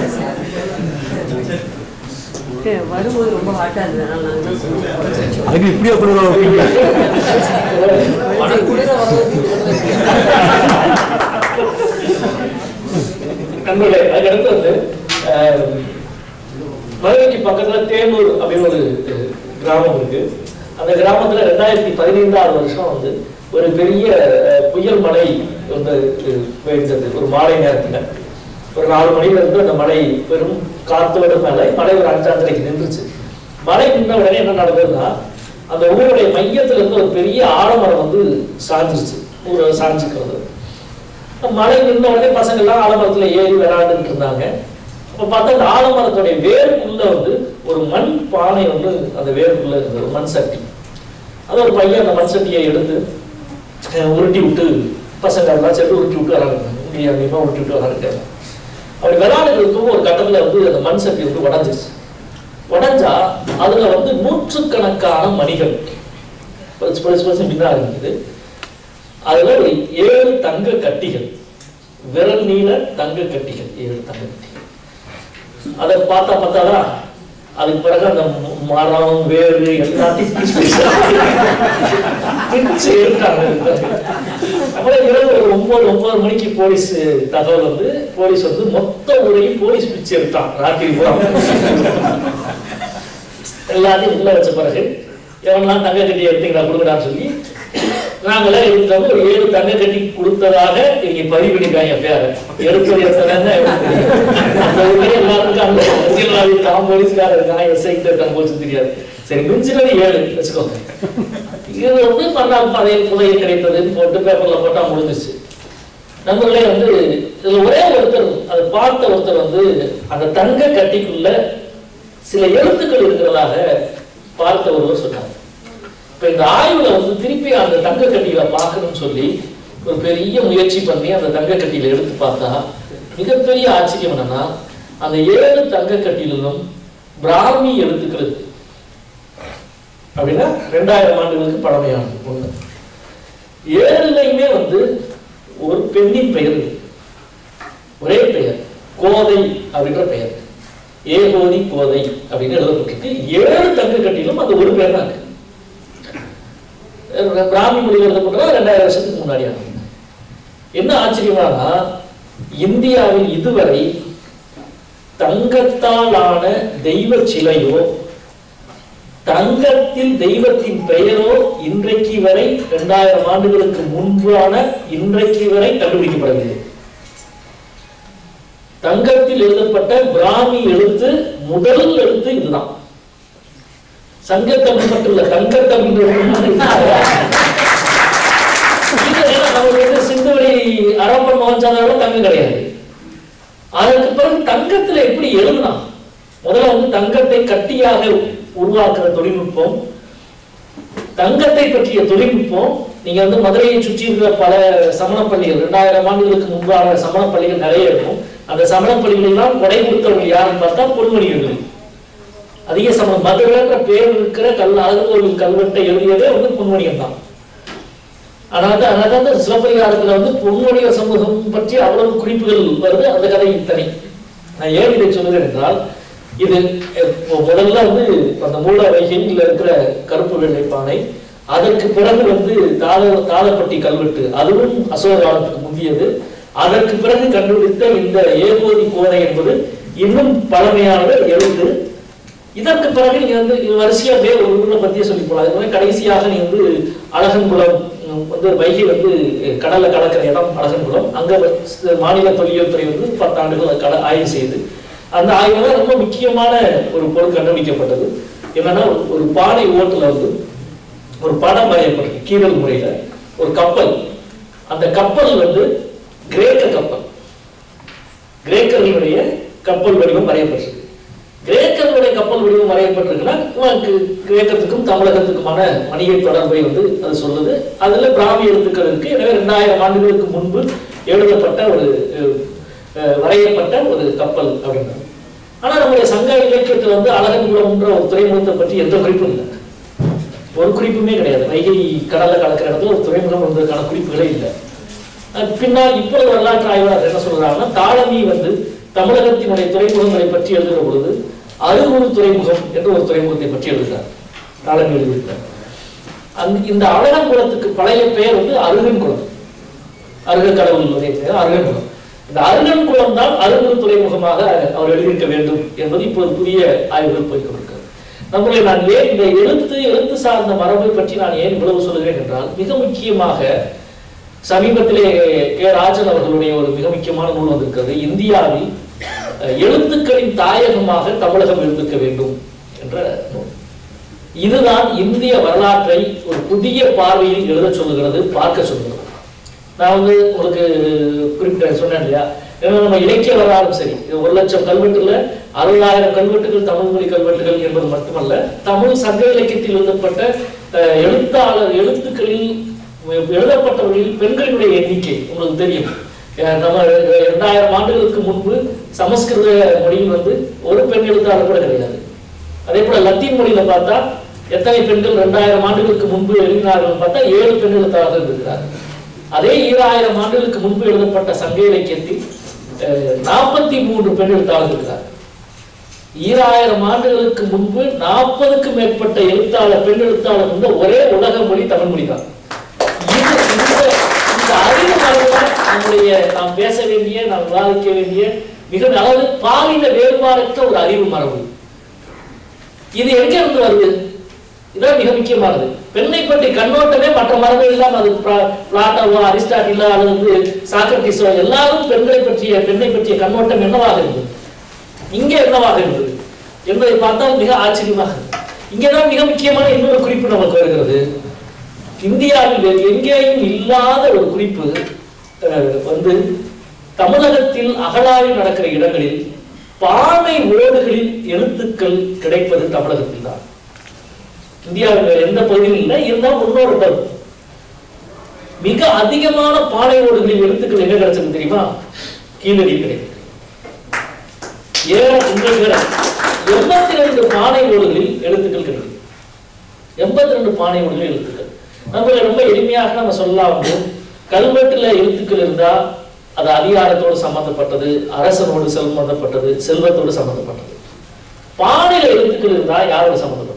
வரும்போது ரொம்ப ஹாட்டா இருந்தது அதனால நாங்க தான் சொன்னோம் அதுக்கு இப்படியே குளிரும் நண்பர்களே அதுக்கடுத்து வந்து அஹ், மதுரைக்கு பக்கத்துல தேனூர் அப்படின்னு ஒரு அஹ், கிராமம் இருக்கு அந்த கிராமத்துல ரெண்டாயிரத்தி பதினைந்தாவது வருஷம் வந்து ஒரு பெரிய அஹ், புயல் மழை வந்து அஹ், பெய்தது ஒரு மாலை நேரத்துல ஒரு நாலு மணில இருந்து அந்த மழை பெரும் காத்தோட மேல மழை ஒரு அஞ்சாந்தரைக்கு நின்றுச்சு மழை நின்ற உடனே என்ன நடந்ததுன்னா அந்த ஊருடைய மையத்துல இருந்து ஒரு பெரிய ஆலமரம் வந்து சாஞ்சிருச்சு ஊரை சாஞ்சிக்கிறது மழை நின்ற உடனே பசங்க எல்லாம் ஆலமரத்துல ஏறி விளையாண்டுட்டு இருந்தாங்க அப்ப பார்த்தா அந்த ஆலமரத்துடைய வேருக்குள்ள வந்து ஒரு மண் பானை வந்து அந்த வேருக்குள்ள இருந்தது ஒரு மண் சட்டி அது ஒரு பையன் அந்த மண் சட்டியை எடுத்து அஹ், உருட்டி விட்டு பசங்க எல்லாம் சேர்த்து உருட்டி விட்டு விளாடுறாங்க இங்கே அதிகமாக உருட்டி விட்டு விளாடுறாங்க அப்படி விளையாடுறது இருக்கும் ஒரு கட்டத்துல வந்து அந்த மண் சட்டி வந்து உடஞ்சிருச்சு உடஞ்சா அதுல வந்து நூற்றுக்கணக்கான மணிகள் பரிசு பரிசு பரிசு பின்னா இருக்குது அதுல ஒரு ஏழு தங்க கட்டிகள் விரல் நீள தங்க கட்டிகள் ஏழு தங்க கட்டிகள் அதை பார்த்தா பார்த்தாதான் அதுக்கு பிறகு அந்த ம- மரம் வேறு எல்லாத்தையும் பிச்சு பிச்சு பிச்சு எடுத்தாங்க அப்புறம் இரவு ஒரு ஒன்பது ஒன்பது மணிக்கு போலீஸ் தகவல் வந்து போலீஸ் வந்து மொத்த ஊரையும் போலீஸ் பிச்சு எடுத்தான் ராத்திரி பூரா எல்லாத்தையும் உள்ள வச்ச பிறகு எவன்லாம் தங்க கட்டி எடுத்தீங்களா கொடுக்கடான்னு சொல்லி நாங்களே எடுத்தோம் ஒரு ஏழு தங்க கட்டி கொடுத்ததாக இங்க பதிவு பண்ணிருக்காங்க பேர எடுத்தது எத்தனை அந்த ஊர்லயே எல்லாருக்கும் அந்த அரசியல்வாதி தான் போலீஸ்காரர் இருக்கான் எஸ்ஐ இருக்கான் போச்சு தெரியாது சரி மிஞ்சினது ஏழு வச்சுக்கோங்க இது வந்து மறுநாள் பழைய புதைய கிடைத்ததுன்னு போட்டு பேப்பர்ல போட்டா முடிஞ்சிச்சு நம்மளே வந்து இதுல ஒரே ஒருத்தர் அதை பார்த்த ஒருத்தர் வந்து அந்த தங்க கட்டிக்குள்ள சில எழுத்துக்கள் இருக்கிறதாக பார்த்த ஒருவர் சொன்னார் இப்ப இந்த ஆய்வுல வந்து திருப்பி அந்த தங்க கட்டியில பார்க்கணும்னு சொல்லி ஒரு பெரிய முயற்சி பண்ணி அந்த தங்க கட்டியில எடுத்து பார்த்தா மிகப்பெரிய ஆச்சரியம் என்னன்னா அந்த ஏழு தங்க கட்டிலும் பிராமி எழுத்துக்கள் இருக்கு அப்படின்னா ரெண்டாயிரம் ஆண்டுகளுக்கு பழமையானது ஒண்ணு ஏழுலையுமே வந்து ஒரு பெண்ணின் பெயர் இருக்கு. ஒரே பெயர் கோதை அப்படின்ற பெயர் ஏகோதி கோதை அப்படின்னு எழுதப்பட்டிருக்கு ஏழு தங்க கட்டிலும் அந்த ஒரு பேர் தான் இருக்கு அஹ் பிராமி மொழியில் எழுதப்பட்டதா ரெண்டாயிரம் வருஷத்துக்கு முன்னாடி ஆனது. என்ன ஆச்சரியமானா இந்தியாவில் இதுவரை தங்கத்தால் ஆன தெய்வ சிலையோ தங்கத்தில் தெய்வத்தின் பெயரோ இன்றைக்கு வரை இரண்டாயிரம் ஆண்டுகளுக்கு முன்பான இன்றைக்கு வரை கண்டுபிடிக்கப்படவில்லை தங்கத்தில் எழுதப்பட்ட பிராமி எழுத்து முதல் எழுத்து இதுதான் சங்கத்தமிழ் மட்டும் இல்ல தங்கத்தமிழ் நமக்கு வந்து சிந்துவெளி அரப்பன் மோகன்சாதோட தங்கம் கிடையாது அதற்கு பிறகு தங்கத்துல எப்படி எழுதலாம் முதல்ல வந்து தங்கத்தை கட்டியாக உருவாக்குற தொழில்நுட்பம் தங்கத்தை பற்றிய தொழில்நுட்பம் நீங்க வந்து மதுரையை சுற்றி இருக்கிற பல சமண பள்ளிகள் இரண்டாயிரம் ஆண்டுகளுக்கு முன்பான சமண பள்ளிகள் நிறைய இருக்கும் அந்த சமண பள்ளிகள் எல்லாம் கொடை கொடுத்தவங்க யாருன்னு பார்த்தா பொன்மணியர்கள் அதிக சம மதுரைன்ற பேர் இருக்கிற கல் அழகோவில் கல்வெட்டை எழுதியதே வந்து பொன்மணியம் தான் அதாவது அதாவது அந்த சிலப்பதிகாரத்துல வந்து பொன்முடைய சமூகம் பற்றி அவ்வளவு குறிப்புகள் வருது அந்த கதை தனி நான் ஏன் இதை சொல்லுகிறேன் என்றால் இது இப்போ முதல்ல வந்து அந்த மூல வைகையில் இருக்கிற கருப்பு வெள்ளை பானை அதற்கு பிறகு வந்து தாள தாளப்பட்டி கல்வெட்டு அதுவும் அசோக காலத்துக்கு முந்தியது அதற்கு பிறகு கண்டுபிடித்த இந்த ஏகோதி கோதை என்பது இன்னும் பழமையானது எழுத்து இதற்கு பிறகு நீங்க வந்து இது வரிசையா அப்படியே ஒரு ஊர்ல பத்தியே சொல்லி போலாம் இது மாதிரி கடைசியாக நீ வந்து அழகன்குளம் உம், வந்து வைகை வந்து அஹ், கடல்ல கலக்கிற இடம் அழகன்குளம் அங்க வ- மாநில தொல்லியல் துறை வந்து பத்தாண்டுகள் அது கட ஆய்வு செய்து அந்த ஆய்வுல ரொம்ப முக்கியமான ஒரு பொருள் கண்டுபிடிக்கப்பட்டது என்னன்னா ஒரு- ஒரு பானை ஓட்டுல வந்து ஒரு படம் வரையப்பட்டிருக்கு கீரல் முறையில ஒரு கப்பல் அந்த கப்பல் வந்து கிரேக்க கப்பல் கிரேக்கர்களுடைய கப்பல் வடிவம் வரையப்பட்டிருக்கு கிரேக்கர்களுடைய கப்பல் வடிவம் வரையப்பட்டிருக்குன்னா உனக்கு கிரேக்கத்துக்கும் தமிழகத்துக்குமான வணிக தொடர்பை வந்து அது சொல்லுது அதுல பிராமி எழுத்துக்கள் இருக்கு எனவே ரெண்டாயிரம் ஆண்டுகளுக்கு முன்பு எழுதப்பட்ட ஒரு அஹ், அஹ், வரையப்பட்ட ஒரு கப்பல் அப்படின்றது ஆனா நம்முடைய சங்க இலக்கியத்துல வந்து அழகன்குளம்ன்ற ஒரு துறைமுகத்தை பற்றி எந்த குறிப்பும் இல்லை ஒரு குறிப்புமே கிடையாது வைகை கடல்ல கலக்கிற இடத்துல ஒரு துறைமுகம் வந்ததுக்கான குறிப்புகளே இல்லை அஹ் பின்னால் இப்போது வரலாற்று ஆய்வாளர் என்ன சொல்றாங்கன்னா தாளமி வந்து தமிழகத்தினுடைய துறைமுகங்களை பற்றி எழுதுகிற பொழுது அருகூர் துறைமுகம் என்ற ஒரு துறைமுகத்தை பற்றி எழுதுகிறார் தாளமி எழுதியிருக்கிறார் அந்த இந்த அழகன்குளத்துக்கு பழைய பெயர் வந்து அருகன்குளம் அருக கடவுளுடைய பெயர் அருகன்குளம் இந்த அருகன்குளம் தான் அருகூர் துறைமுகமாக அவர் எழுதியிருக்க வேண்டும் என்பது இப்போது புதிய ஆய்வுகள் போய்க் கொண்டிருக்கிறது நம்முடைய நான் ஏன் இந்த எழுத்து எழுத்து சார்ந்த மரபை பற்றி நான் ஏன் இவ்வளவு சொல்கிறேன் என்றால் மிக முக்கியமாக சமீபத்திலே கே ராஜன் அவர்களுடைய ஒரு மிக முக்கியமான நூல் வந்திருக்கிறது இந்தியாவில் அஹ், எழுத்துக்களின் தாயகமாக தமிழகம் எழுந்துக்க வேண்டும் என்ற நூல் இதுதான் இந்திய வரலாற்றை ஒரு புதிய பார்வையில் எழுத சொல்லுகிறது பார்க்க சொல்லுகிறது நான் வந்து உங்களுக்கு குறிப்பிட்ட சொன்னேன் இல்லையா ஏன்னா நம்ம இலக்கிய வரலாறும் சரி இது ஒரு லட்சம் கல்வெட்டுல அறுபதாயிரம் கல்வெட்டுகள் தமிழ் மொழி கல்வெட்டுகள் என்பது மட்டுமல்ல தமிழ் சங்க இலக்கியத்தில் எழுதப்பட்ட அஹ், எழுத்தாளர் எழுத்துக்களில் எழுதப்பட்டவர்களில் பெண்களினுடைய எண்ணிக்கை உங்களுக்கு தெரியும் அஹ், நம்ம இரண்டாயிரம் ஆண்டுகளுக்கு முன்பு சமஸ்கிருத மொழியில் வந்து ஒரு பெண் எழுத்தாளர் கூட கிடையாது அதே போல லத்தீன் மொழியில பார்த்தா எத்தனை பெண்கள் ரெண்டாயிரம் ஆண்டுகளுக்கு முன்பு எழுதினார்கள் பார்த்தா ஏழு பெண் எழுத்தாளர்கள் இருக்கிறார்கள் அதே ஈராயிரம் ஆண்டுகளுக்கு முன்பு எழுதப்பட்ட சங்க இலக்கியத்தில் நாற்பத்தி மூன்று பெண் எழுத்தாளர்கள் இருக்கிறார்கள் ஈராயிரம் ஆண்டுகளுக்கு முன்பு நாற்பதுக்கும் மேற்பட்ட எழுத்தாளர் பெண் எழுத்தாளர் இருந்த ஒரே உலக மொழி தமிழ் மொழி தான் இது இந்த இந்த அறிவு மரபுதான் நம்முடைய நாம் பேச வேண்டிய நாம் விவாதிக்க வேண்டிய மிக அதாவது பாலின வேறுபாடற்ற ஒரு அறிவு மரபு இது எங்க இருந்து வருது இதான் மிக முக்கியமானது பெண்ணை பற்றி கண்ணோட்டமே மற்ற மரபு இல்லாம அது பிளா- பிளாட்டோவோ அரிஸ்டாட்டிலோ அல்லது வந்து சாக்ரட்டிஸோ எல்லாரும் பெண்களை பற்றிய பெண்ணை பற்றிய கண்ணோட்டம் என்னவாக இருந்தது இங்கே என்னவாக இருந்தது என்பதை பார்த்தால் மிக ஆச்சரியமாக இருக்கு. இங்கேதான் மிக முக்கியமான இன்னொரு குறிப்பு நமக்கு வருகிறது இந்தியாவில் வேறு எங்கேயும் இல்லாத ஒரு குறிப்பு அஹ், வந்து தமிழகத்தில் அகழாய்வு நடக்கிற இடங்களில் பானை ஓடுகளில் எழுத்துக்கள் கிடைப்பது தமிழகத்தில் தான் இந்தியாவில் வேறு எந்த பகுதியிலும் இல்லை இருந்தால் முன்னோர் பகுதி மிக அதிகமான பானை ஓடுகளில் எழுத்துக்கள் எங்க கிடைச்சது தெரியுமா கீழடி கிடைக்கும் ஏழு உங்கள் எண்பத்தி ரெண்டு பானை ஓடுகளில் எழுத்துக்கள் கிடைக்கும் எண்பத்தி ரெண்டு பானை ஓடுகளில் எழுத்துக்கள் நம்மள ரொம்ப எளிமையாக நம்ம சொல்லலாம் வந்து கல்வெட்டுல எழுத்துக்கள் இருந்தா அது அதிகாரத்தோடு சம்பந்தப்பட்டது அரசனோடு சம்பந்தப்பட்டது செல்வத்தோடு சம்பந்தப்பட்டது பானையில எழுத்துக்கள் இருந்தா யாரோடு சம்பந்தப்பட்டது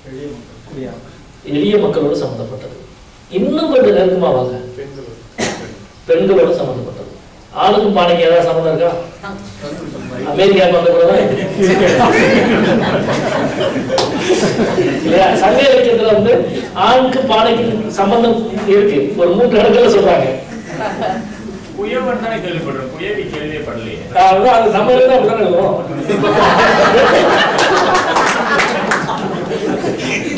எளிய மக்களோடு சம்பந்தப்பட்டது இன்னும் கொஞ்சம் நெருக்கமா வாங்க பெண்களோடு சம்பந்தப்பட்டது ஆளுக்கும் பானைக்கு ஏதாவது சம்மந்தம் இருக்கா அமெரிக்கா வந்த கூட தான் இருக்கு. இல்லையா சங்க இலக்கியத்துல வந்து ஆணுக்கு பானைக்கு சம்பந்தம் இருக்கு ஒரு மூன்று இடங்கள்ல சொல்றாங்க குயவன் தானே கேள்விப்படுறோம் குயவி கேள்விப்படலையே அதான் அது நம்ம அப்படிதான் இருக்கும்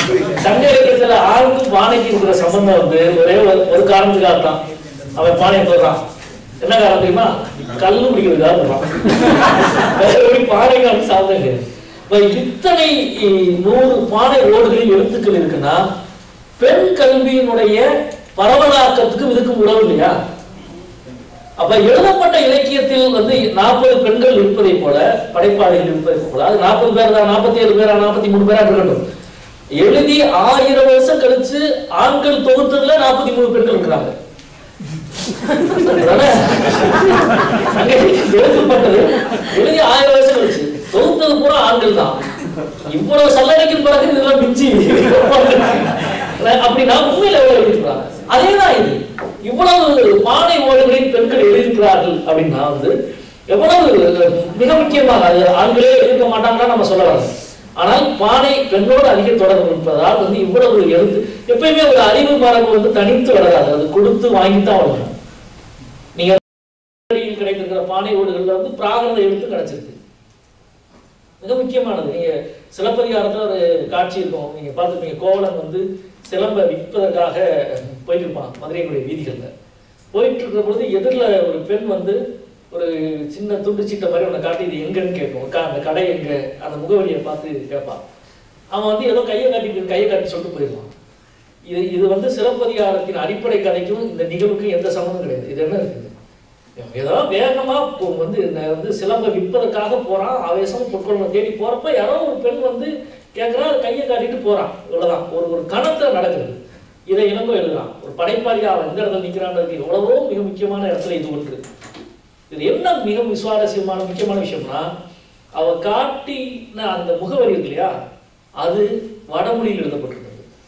சங்க இலக்கியத்துல ஆணுக்கும் பானைக்கு இருக்கிற சம்பந்தம் வந்து ஒரே ஒரு ஒரு காரணத்துக்காக தான் அவன் பானையை போடுறான் என்ன காரணம் தெரியுமா கல்லு குடிக்கிறதுக்காக போடுறான் வேற ஒரு பானைக்கு அவன் சாப்பிட கிடையாது இப்ப இத்தனை இ- நூறு பானை ஓடுகளில் எழுத்துக்கள் இருக்குன்னா பெண் கல்வியினுடைய பரவலாக்கத்துக்கும் இதுக்கும் உறவு இல்லையா அப்ப எழுதப்பட்ட இலக்கியத்தில் வந்து நாற்பது பெண்கள் இருப்பதை போல படைப்பாளிகள் இருப்பதை போல அது நாற்பது பேர் தான் நாற்பத்தி ஏழு பேரா நாற்பத்தி மூணு பேரா இருக்கட்டும் எழுதி ஆயிரம் வருஷம் கழிச்சு ஆண்கள் தொகுத்ததுல நாற்பத்தி மூணு பெண்கள் இருக்கிறாங்க அதானே? அங்க எழுதப்பட்டது எழுதி ஆயிரம் வருஷம் கழிச்சு தொகுத்தது பூரா ஆண்கள் தான் இவ்வளவு சல்லடைக்கு பிறகு இதெல்லாம் மிஞ்சி அப்படின்னா உண்மையில எவ்வளவு எழுதியிருக்கிறாங்க அதேதான் இது இவ்வளவு பானை ஓடுகளில் பெண்கள் எழுதியிருக்கிறார்கள் அப்படின்னா வந்து எவ்வளவு மிக முக்கியமாக அது ஆண்களே எழுதிக்க மாட்டாங்கன்னா நம்ம சொல்லலாம் ஆனால் பானை பெண்ணோடு அதிக தொடர்பு இருப்பதால் வந்து இவ்வளவு எழுத்து எப்பயுமே ஒரு அறிவு மரபு வந்து தனித்து வளராது அது கொடுத்து வாங்கித்தான் வளரும் நீங்க அடியில் கிடைத்திருக்கிற பானை ஓடுகள்ல வந்து பிராகிருத எழுத்து கிடைச்சிருக்கு மிக முக்கியமானது நீங்க சிலப்பதிகாரத்துல ஒரு காட்சி இருக்கும் நீங்க பார்த்துருப்பீங்க கோவலன் வந்து சிலம்ப விற்பதற்காக போயிருப்பான் மதுரையினுடைய வீதிகள்ல போயிட்டு இருக்கிற பொழுது எதிரில் ஒரு பெண் வந்து ஒரு சின்ன துண்டு சீட்டை மாதிரி உன்னை காட்டி இது எங்கன்னு கேட்கும் "அக்கா, அந்த கடை எங்க அந்த முகவரியை பார்த்து கேட்பான் அவன் வந்து ஏதோ கையை காட்டிட்டு கையை காட்டி சொல்லிட்டு போயிடுவான் இது இது வந்து சிலப்பதிகாரத்தின் அடிப்படை கதைக்கும் இந்த நிகழ்வுக்கும் எந்த சம்மந்தம் கிடையாது இது என்ன இருக்குது ஏதோ வேகமா இப்போ வந்து நான் வந்து சிலம்ப விற்பதற்காக போறான் ஆவேசம் பொற்கொள்மை தேடி போறப்ப யாரோ ஒரு பெண் வந்து கேட்கறா கையை காட்டிட்டு போறான் இவ்வளவுதான் ஒரு ஒரு கணத்துல நடக்குது இதை இளங்கோ எழுதுறான் ஒரு படைப்பாளியா அவன் எந்த இடத்துல நிக்கிறான்றதுக்கு எவ்வளவோ மிக முக்கியமான இடத்துல இது ஒன்று இது என்ன மிக சுவாரஸ்யமான முக்கியமான விஷயம்னா அவ காட்டின அந்த முகவரி இருக்கு இல்லையா அது வடமொழியில் எழுதப்பட்டிருந்தது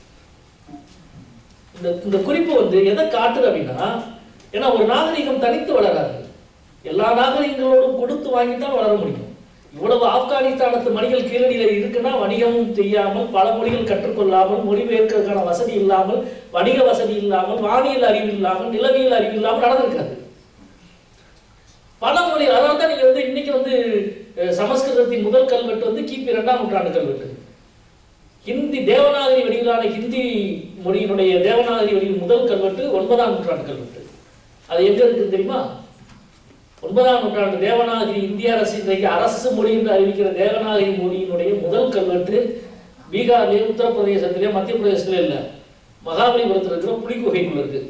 இந்த இந்த குறிப்பு வந்து எதை காட்டுது அப்படின்னா ஏன்னா ஒரு நாகரிகம் தனித்து வளராது எல்லா நாகரிகங்களோடும் கொடுத்து வாங்கித்தான் வளர முடியும் இவ்வளவு ஆப்கானிஸ்தானத்து மணிகள் கீழடியில இருக்குன்னா வணிகமும் தெரியாமல் பல மொழிகள் கற்றுக்கொள்ளாமல் மொழிபெயர்க்கிறதுக்கான வசதி இல்லாமல் வணிக வசதி இல்லாமல் வானியல் அறிவு இல்லாமல் நிலவியல் அறிவு இல்லாமல் நடந்திருக்காது பல மொழி அதனால தான் நீங்க வந்து இன்னைக்கு வந்து அஹ், சமஸ்கிருதத்தின் முதல் கல்வெட்டு வந்து கிபி இரண்டாம் நூற்றாண்டு கல்வெட்டு ஹிந்தி தேவநாகரி வடிவிலான ஹிந்தி மொழியினுடைய தேவநாகரி வடிவில் முதல் கல்வெட்டு ஒன்பதாம் நூற்றாண்டு கல்வெட்டு அது எங்க இருக்கு தெரியுமா ஒன்பதாம் நூற்றாண்டு தேவநாகரி இந்திய அரசு இன்றைக்கு அரசு மொழி என்று அறிவிக்கிற தேவநாகரி மொழியினுடைய முதல் கல்வெட்டு பீகார்லயே உத்தரப்பிரதேசத்திலே மத்திய பிரதேசத்திலே இல்ல மகாபலிபுரத்தில் இருக்கிற புலிகுகைக்குள்ள இருக்கு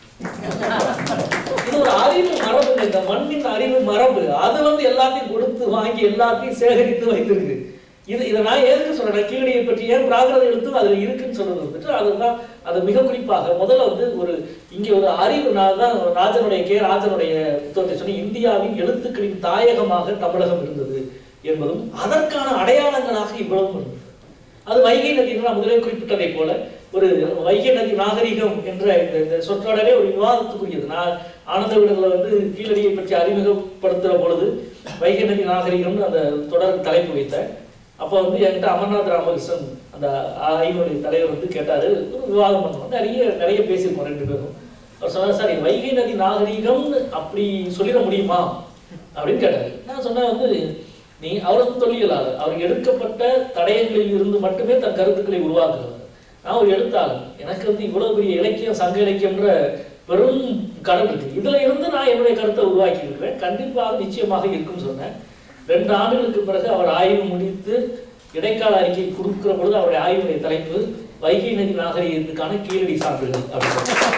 இது ஒரு அறிவு மரபு இந்த மண்ணின் அறிவு மரபு அது வந்து எல்லாத்தையும் கொடுத்து வாங்கி எல்லாத்தையும் சேகரித்து வைத்திருக்கு இது இதை நான் எதுக்கு சொல்றேன் கீழடியை பற்றி ஏன் பிராகிருத எழுத்து அதுல இருக்குன்னு சொல்றது வந்துட்டு அதுதான் அது மிக குறிப்பாக முதல்ல வந்து ஒரு இங்கே ஒரு அறிவு நான் தான் ராஜனுடைய கே ராஜனுடைய புத்தகத்தை சொன்னேன் இந்தியாவின் எழுத்துக்களின் தாயகமாக தமிழகம் இருந்தது என்பதும் அதற்கான அடையாளங்களாக இவ்வளவும் இருந்தது அது வைகை நதி என்று நான் முதலே குறிப்பிட்டதை போல ஒரு வைகை நதி நாகரிகம் என்ற இந்த இந்த சொற்றொடரே ஒரு விவாதத்துக்குரியது நான் ஆனந்த விடல வந்து கீழடியை பற்றி அறிமுகப்படுத்துற பொழுது வைகை நதி நாகரிகம்னு அந்த தொடர் தலைப்பு வைத்தேன் அப்போ வந்து என்கிட்ட அமர்நாத் ராமகிருஷ்ணன் அந்த ஆய்வுடைய தலைவர் வந்து கேட்டாரு ஒரு விவாதம் பண்ணோம் நிறைய நிறைய பேசியிருக்கோம் ரெண்டு பேரும் அவர் சொன்னார் சார் இது வைகை நதி நாகரிகம்னு அப்படி சொல்லிட முடியுமா அப்படின்னு கேட்டாரு நான் சொன்னேன் வந்து நீ அவர் தொல்லியலாளர் அவர் எடுக்கப்பட்ட தடயங்களில் இருந்து மட்டுமே தன் கருத்துக்களை உருவாக்குகிறார் நான் ஒரு எழுத்தாளர் எனக்கு வந்து இவ்வளவு பெரிய இலக்கியம் சங்க இலக்கியம்ன்ற பெரும் கடல் இருக்கு இதுல இருந்து நான் என்னுடைய கருத்தை உருவாக்கி இருக்கிறேன் கண்டிப்பாக நிச்சயமாக இருக்கும்னு சொன்னேன் ரெண்டு ஆண்டுகளுக்கு பிறகு அவர் ஆய்வு முடித்து இடைக்கால அறிக்கை கொடுக்கிற பொழுது அவருடைய ஆய்வுடைய தலைப்பு வைகை நதி நாகரிகத்துக்கான கீழடி சான்றுகள் அப்படின்னு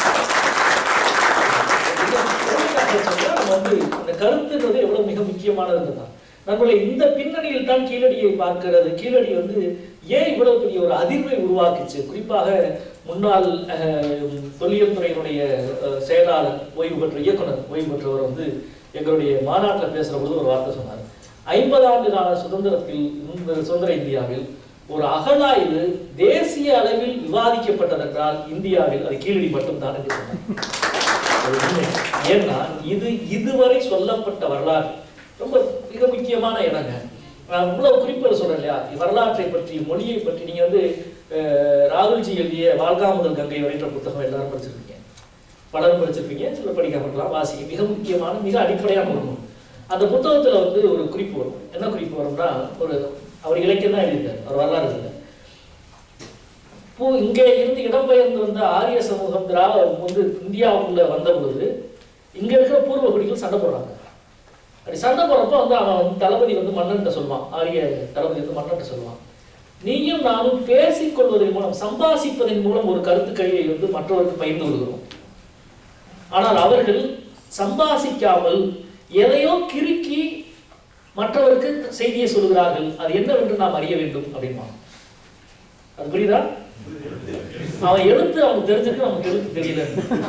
நம்ம வந்து அந்த கருத்துன்றது எவ்வளவு மிக முக்கியமானதுன்றதுதான் நம்மளை இந்த பின்னணியில் தான் கீழடியை பார்க்கிறது கீழடி வந்து ஏன் இவ்வளவு பெரிய ஒரு அதிர்வை உருவாக்குச்சு குறிப்பாக முன்னாள் அஹ், தொல்லியல் துறையினுடைய அஹ், செயலாளர் ஓய்வு பெற்ற இயக்குனர் ஓய்வு பெற்றவர் வந்து எங்களுடைய மாநாட்டில் பேசுற பொழுது ஒரு வார்த்தை சொன்னார் ஐம்பது ஆண்டு கால சுதந்திரத்தில் இந்த சுதந்திர இந்தியாவில் ஒரு அகழாய்வு தேசிய அளவில் விவாதிக்கப்பட்டதென்றால் இந்தியாவில் அது கீழடி மட்டும்தான் என்று சொன்னார் அது உண்மை. ஏன்னா இது இதுவரை சொல்லப்பட்ட வரலாறு ரொம்ப மிக முக்கியமான இடங்க நான் இவ்வளவு குறிப்புகள் சொல்றேன் இல்லையா வரலாற்றை பற்றி மொழியை பற்றி நீங்க வந்து அஹ், ராகுல்ஜி எழுதிய வாழ்கா முதல் கங்கை வரைன்ற புத்தகம் எல்லாரும் படிச்சிருப்பீங்க பலரும் படிச்சிருப்பீங்க சில படிக்காம இருக்கலாம் வாசிக்க மிக முக்கியமான மிக அடிப்படையான ஒரு நூல் அந்த புத்தகத்துல வந்து ஒரு குறிப்பு வரும் என்ன குறிப்பு வரும்னா ஒரு அவர் இலக்கியம் தான் எழுதியிருக்காரு அவர் வரலாறு இல்லை இப்போ இங்கே இருந்து இடம்பெயர்ந்து வந்த ஆரிய சமூகம் திரா வந்து இந்தியாவுக்குள்ள வந்த பொழுது இங்க இருக்கிற பூர்வ குடிகள் சண்டை போடுறாங்க அப்படி சண்டை போடுறப்ப வந்து அவன் வந்து தளபதி வந்து மன்னன்ட்ட சொல்லுவான் ஆரிய தளபதி வந்து மன்னன்ட்ட சொல்லுவான் நீயும் நானும் பேசிக் கொள்வதன் மூலம் சம்பாசிப்பதன் மூலம் ஒரு கருத்துக்களை வந்து மற்றவருக்கு பகிர்ந்து கொள்கிறோம் ஆனால் அவர்கள் சம்பாசிக்காமல் எதையோ கிறுக்கி மற்றவருக்கு செய்தியை சொல்கிறார்கள் அது என்னவென்று நாம் அறிய வேண்டும் அப்படிமா அது புரியுதா அவன் எழுத்து அவனுக்கு தெரிஞ்சிருக்கு நமக்கு எழுத்து தெரியல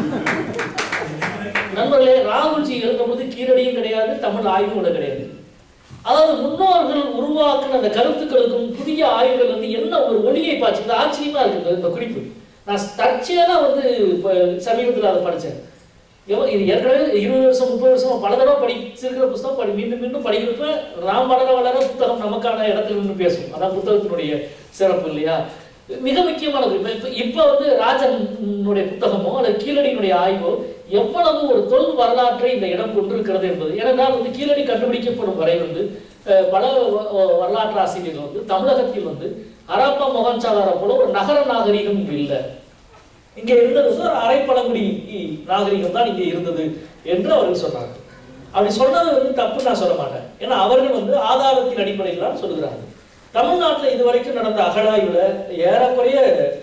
நண்பர்களே ராகுல்ஜி எழுதும்போது கீழடியும் கிடையாது தமிழ் ஆய்வும் கூட கிடையாது அதாவது முன்னோர்கள் உருவாக்குன அந்த கருத்துக்களுக்கும் புதிய ஆய்வுகள் வந்து என்ன ஒரு ஒளியை பாய்ச்சி இது ஆச்சரியமா இருக்குது இந்த குறிப்பு நான் தற்செயலா வந்து இப்போ சமீபத்தில் அதை படித்தேன் எவ்வளோ இது ஏற்கனவே இருபது வருஷம் முப்பது வருஷம் பல தடவை படிச்சிருக்கிற புத்தகம் படி மீண்டும் மீண்டும் படிக்கிறப்ப நாம் வளர வளர புத்தகம் நமக்கான இடத்துல நின்று பேசும் அதான் புத்தகத்தினுடைய சிறப்பு இல்லையா மிக முக்கியமானது இப்ப- இப்ப இப்போ வந்து ராஜனுடைய புத்தகமோ அல்லது கீழடியினுடைய ஆய்வோ எவ்வளவு ஒரு தொல் வரலாற்றை இந்த இடம் கொண்டிருக்கிறது என்பது ஏனென்றால் வந்து கீழடி கண்டுபிடிக்கப்படும் வரை வந்து அஹ், பல வ- வ- வரலாற்று ஆசிரியர்கள் வந்து தமிழகத்தில் வந்து ஹராப்பா மொகன்சாதாரா போல ஒரு நகர நாகரிகம் இங்கு இல்லை இங்க இருந்தது வந்து ஒரு அரைப்பழங்குடி நாகரிகம் தான் இங்கே இருந்தது என்று அவர்கள் சொன்னாங்க அப்படி சொன்னது வந்து தப்பு நான் சொல்ல மாட்டேன் ஏன்னா அவர்கள் வந்து ஆதாரத்தின் அடிப்படையில் தான் சொல்லுகிறார்கள் தமிழ்நாட்டில் இதுவரைக்கும் நடந்த அகழாய்வுல ஏறக்குறைய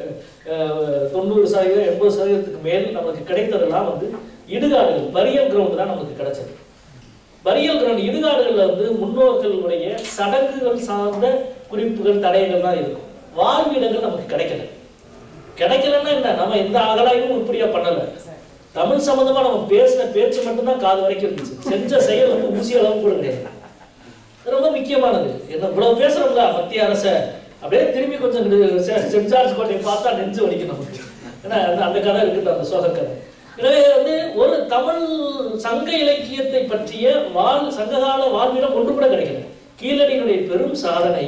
அஹ், தொண்ணூறு சதவீதம் எண்பது சதவீதத்துக்கு மேல் நமக்கு கிடைத்ததெல்லாம் வந்து இடுகாடுகள் பரியல் கிரவுண்ட் தான் நமக்கு கிடைச்சது பரியல் கிரவுண்ட் இடுகாடுகள்ல வந்து முன்னோர்களுடைய சடங்குகள் சார்ந்த குறிப்புகள் தடயங்கள் தான் இருக்கும் வாழ்விடங்கள் நமக்கு கிடைக்கல கிடைக்கலன்னா என்ன நம்ம எந்த அகலாய்வும் உருப்படியா பண்ணல தமிழ் சம்பந்தமா நம்ம பேசின பேச்சு மட்டும்தான் காது வரைக்கும் இருந்துச்சு செஞ்ச செயல் வந்து ஊசி அளவு கூட கிடையாது இது ரொம்ப முக்கியமானது என்ன இவ்வளவு பேசுறோம்ல மத்திய அரச அப்படியே திரும்பி கொஞ்சம் இந்த செ- சென்ட் ஜார்ஜ் கோட்டையை பார்த்தா நெஞ்சு வலிக்கும் நமக்கு ஏன்னா அந்த- அந்த கதை இருக்குது அந்த சோக கதை எனவே வந்து ஒரு தமிழ் சங்க இலக்கியத்தை பற்றிய வாழ் சங்ககால வாழ்விடம் ஒன்று கூட கிடைக்கல கீழடியினுடைய பெரும் சாதனை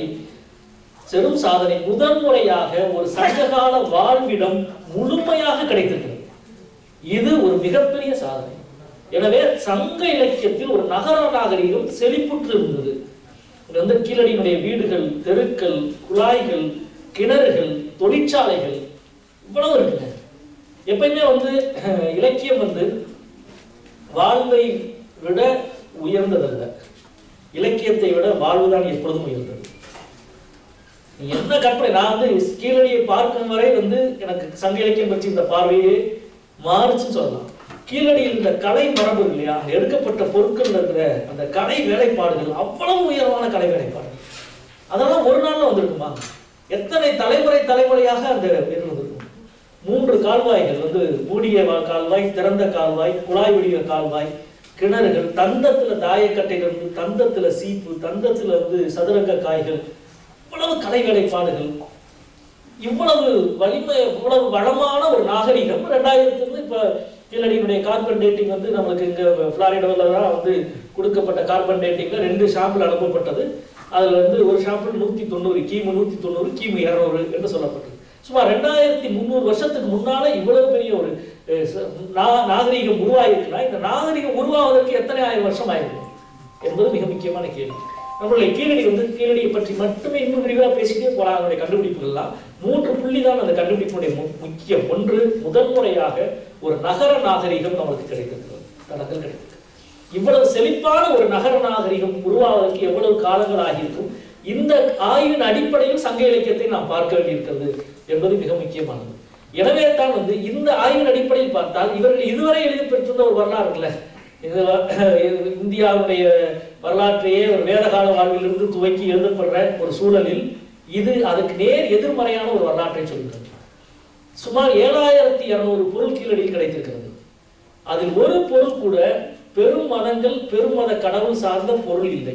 பெரும் சாதனை முதல் முறையாக ஒரு சங்ககால வாழ்விடம் முழுமையாக கிடைத்திருக்கிறது இது ஒரு மிகப்பெரிய சாதனை எனவே சங்க இலக்கியத்தில் ஒரு நகர நாகரிகம் செழிப்புற்று இருந்தது இது வந்து கீழடியினுடைய வீடுகள் தெருக்கள் குழாய்கள் கிணறுகள் தொழிற்சாலைகள் இவ்வளவு இருக்குங்க எப்பயுமே வந்து அஹ், இலக்கியம் வந்து வாழ்வை விட உயர்ந்ததல்ல இலக்கியத்தை விட வாழ்வுதான் எப்பொழுதும் உயர்ந்தது நீ என்ன கற்பனை நான் வந்து கீழடியை பார்க்கும் வரை வந்து எனக்கு சங்க இலக்கியம் பற்றி இந்த பார்வையே மாறுச்சுன்னு சொல்லலாம் கீழடியில் இந்த கலை மரபு இல்லையா அங்க எடுக்கப்பட்ட பொருட்கள் இருக்கிற அந்த கலை வேலைப்பாடுகள் அவ்வளவு உயர்வான கலை வேலைப்பாடுகள் அதெல்லாம் ஒரு நாள்ல வந்திருக்குமா எத்தனை தலைமுறை தலைமுறையாக அந்த இது வந்திருக்கும் மூன்று கால்வாய்கள் வந்து மூடிய வா- கால்வாய் திறந்த கால்வாய் குழாய் வடிவ கால்வாய் கிணறுகள் தந்தத்துல தாயக்கட்டையிலிருந்து தந்தத்துல சீப்பு தந்தத்துல வந்து சதுரங்க காய்கள் இவ்வளவு கலை வேலைப்பாடுகள் இவ்வளவு வலிமை இவ்வளவு வளமான ஒரு நாகரிகம் ரெண்டாயிரத்துல இப்ப கீழடியினுடைய கார்பன் டேட்டிங் வந்து நம்மளுக்கு இங்க பிளாரிடாவில் தான் வந்து கொடுக்கப்பட்ட கார்பன் டேட்டிங்ல ரெண்டு ஷாம்பிள் அனுப்பப்பட்டது அதுல வந்து ஒரு ஷாம்பிள் நூத்தி தொண்ணூறு கிமு நூத்தி தொண்ணூறு கிமு இருநூறு என்று சொல்லப்பட்டது சுமார் ரெண்டாயிரத்தி முந்நூறு வருஷத்துக்கு முன்னால இவ்வளவு பெரிய ஒரு அஹ், ச- நா- நாகரிகம் உருவாயிருக்குன்னா இந்த நாகரிகம் உருவாவதற்கு எத்தனை ஆயிரம் வருஷம் ஆயிருக்கும் என்பது மிக முக்கியமான கேள்வி நம்மளுடைய கீழடி வந்து கீழடியை பற்றி மட்டுமே இன்னும் விரிவாக பேசிட்டே போலாம் அதனுடைய கண்டுபிடிப்புகள்லாம் மூன்று புள்ளி தான் அந்த கண்டுபிடிப்புடைய மு- முக்கியம் ஒன்று முதல் முறையாக ஒரு நகர நாகரிகம் நம்மளுக்கு கிடைத்திருக்கிறது தடங்கள் கிடைத்திருக்கு இவ்வளவு செழிப்பான ஒரு நகர நாகரிகம் உருவாவதற்கு எவ்வளவு காலங்கள் ஆகியிருக்கும் இந்த ஆய்வின் அடிப்படையில் சங்க இலக்கியத்தை நாம் பார்க்க வேண்டியிருக்கிறது என்பது மிக முக்கியமானது எனவே தான் வந்து இந்த ஆய்வின் அடிப்படையில் பார்த்தால் இவர்கள் இதுவரை எழுதி பெற்றிருந்த ஒரு வரலாறு இருக்குல்ல இது வ- இந்தியாவுடைய வரலாற்றையே ஒரு வேதகால வாழ்விலிருந்து துவக்கி எழுதப்படுற ஒரு சூழலில் இது அதுக்கு நேர் எதிர்மறையான ஒரு வரலாற்றை சொல்கிறது சுமார் ஏழாயிரத்தி இருநூறு பொருள் கீழடியில் கிடைத்திருக்கிறது அதில் ஒரு பொருள் கூட பெரும் மதங்கள் பெருமத கடவுள் சார்ந்த பொருள் இல்லை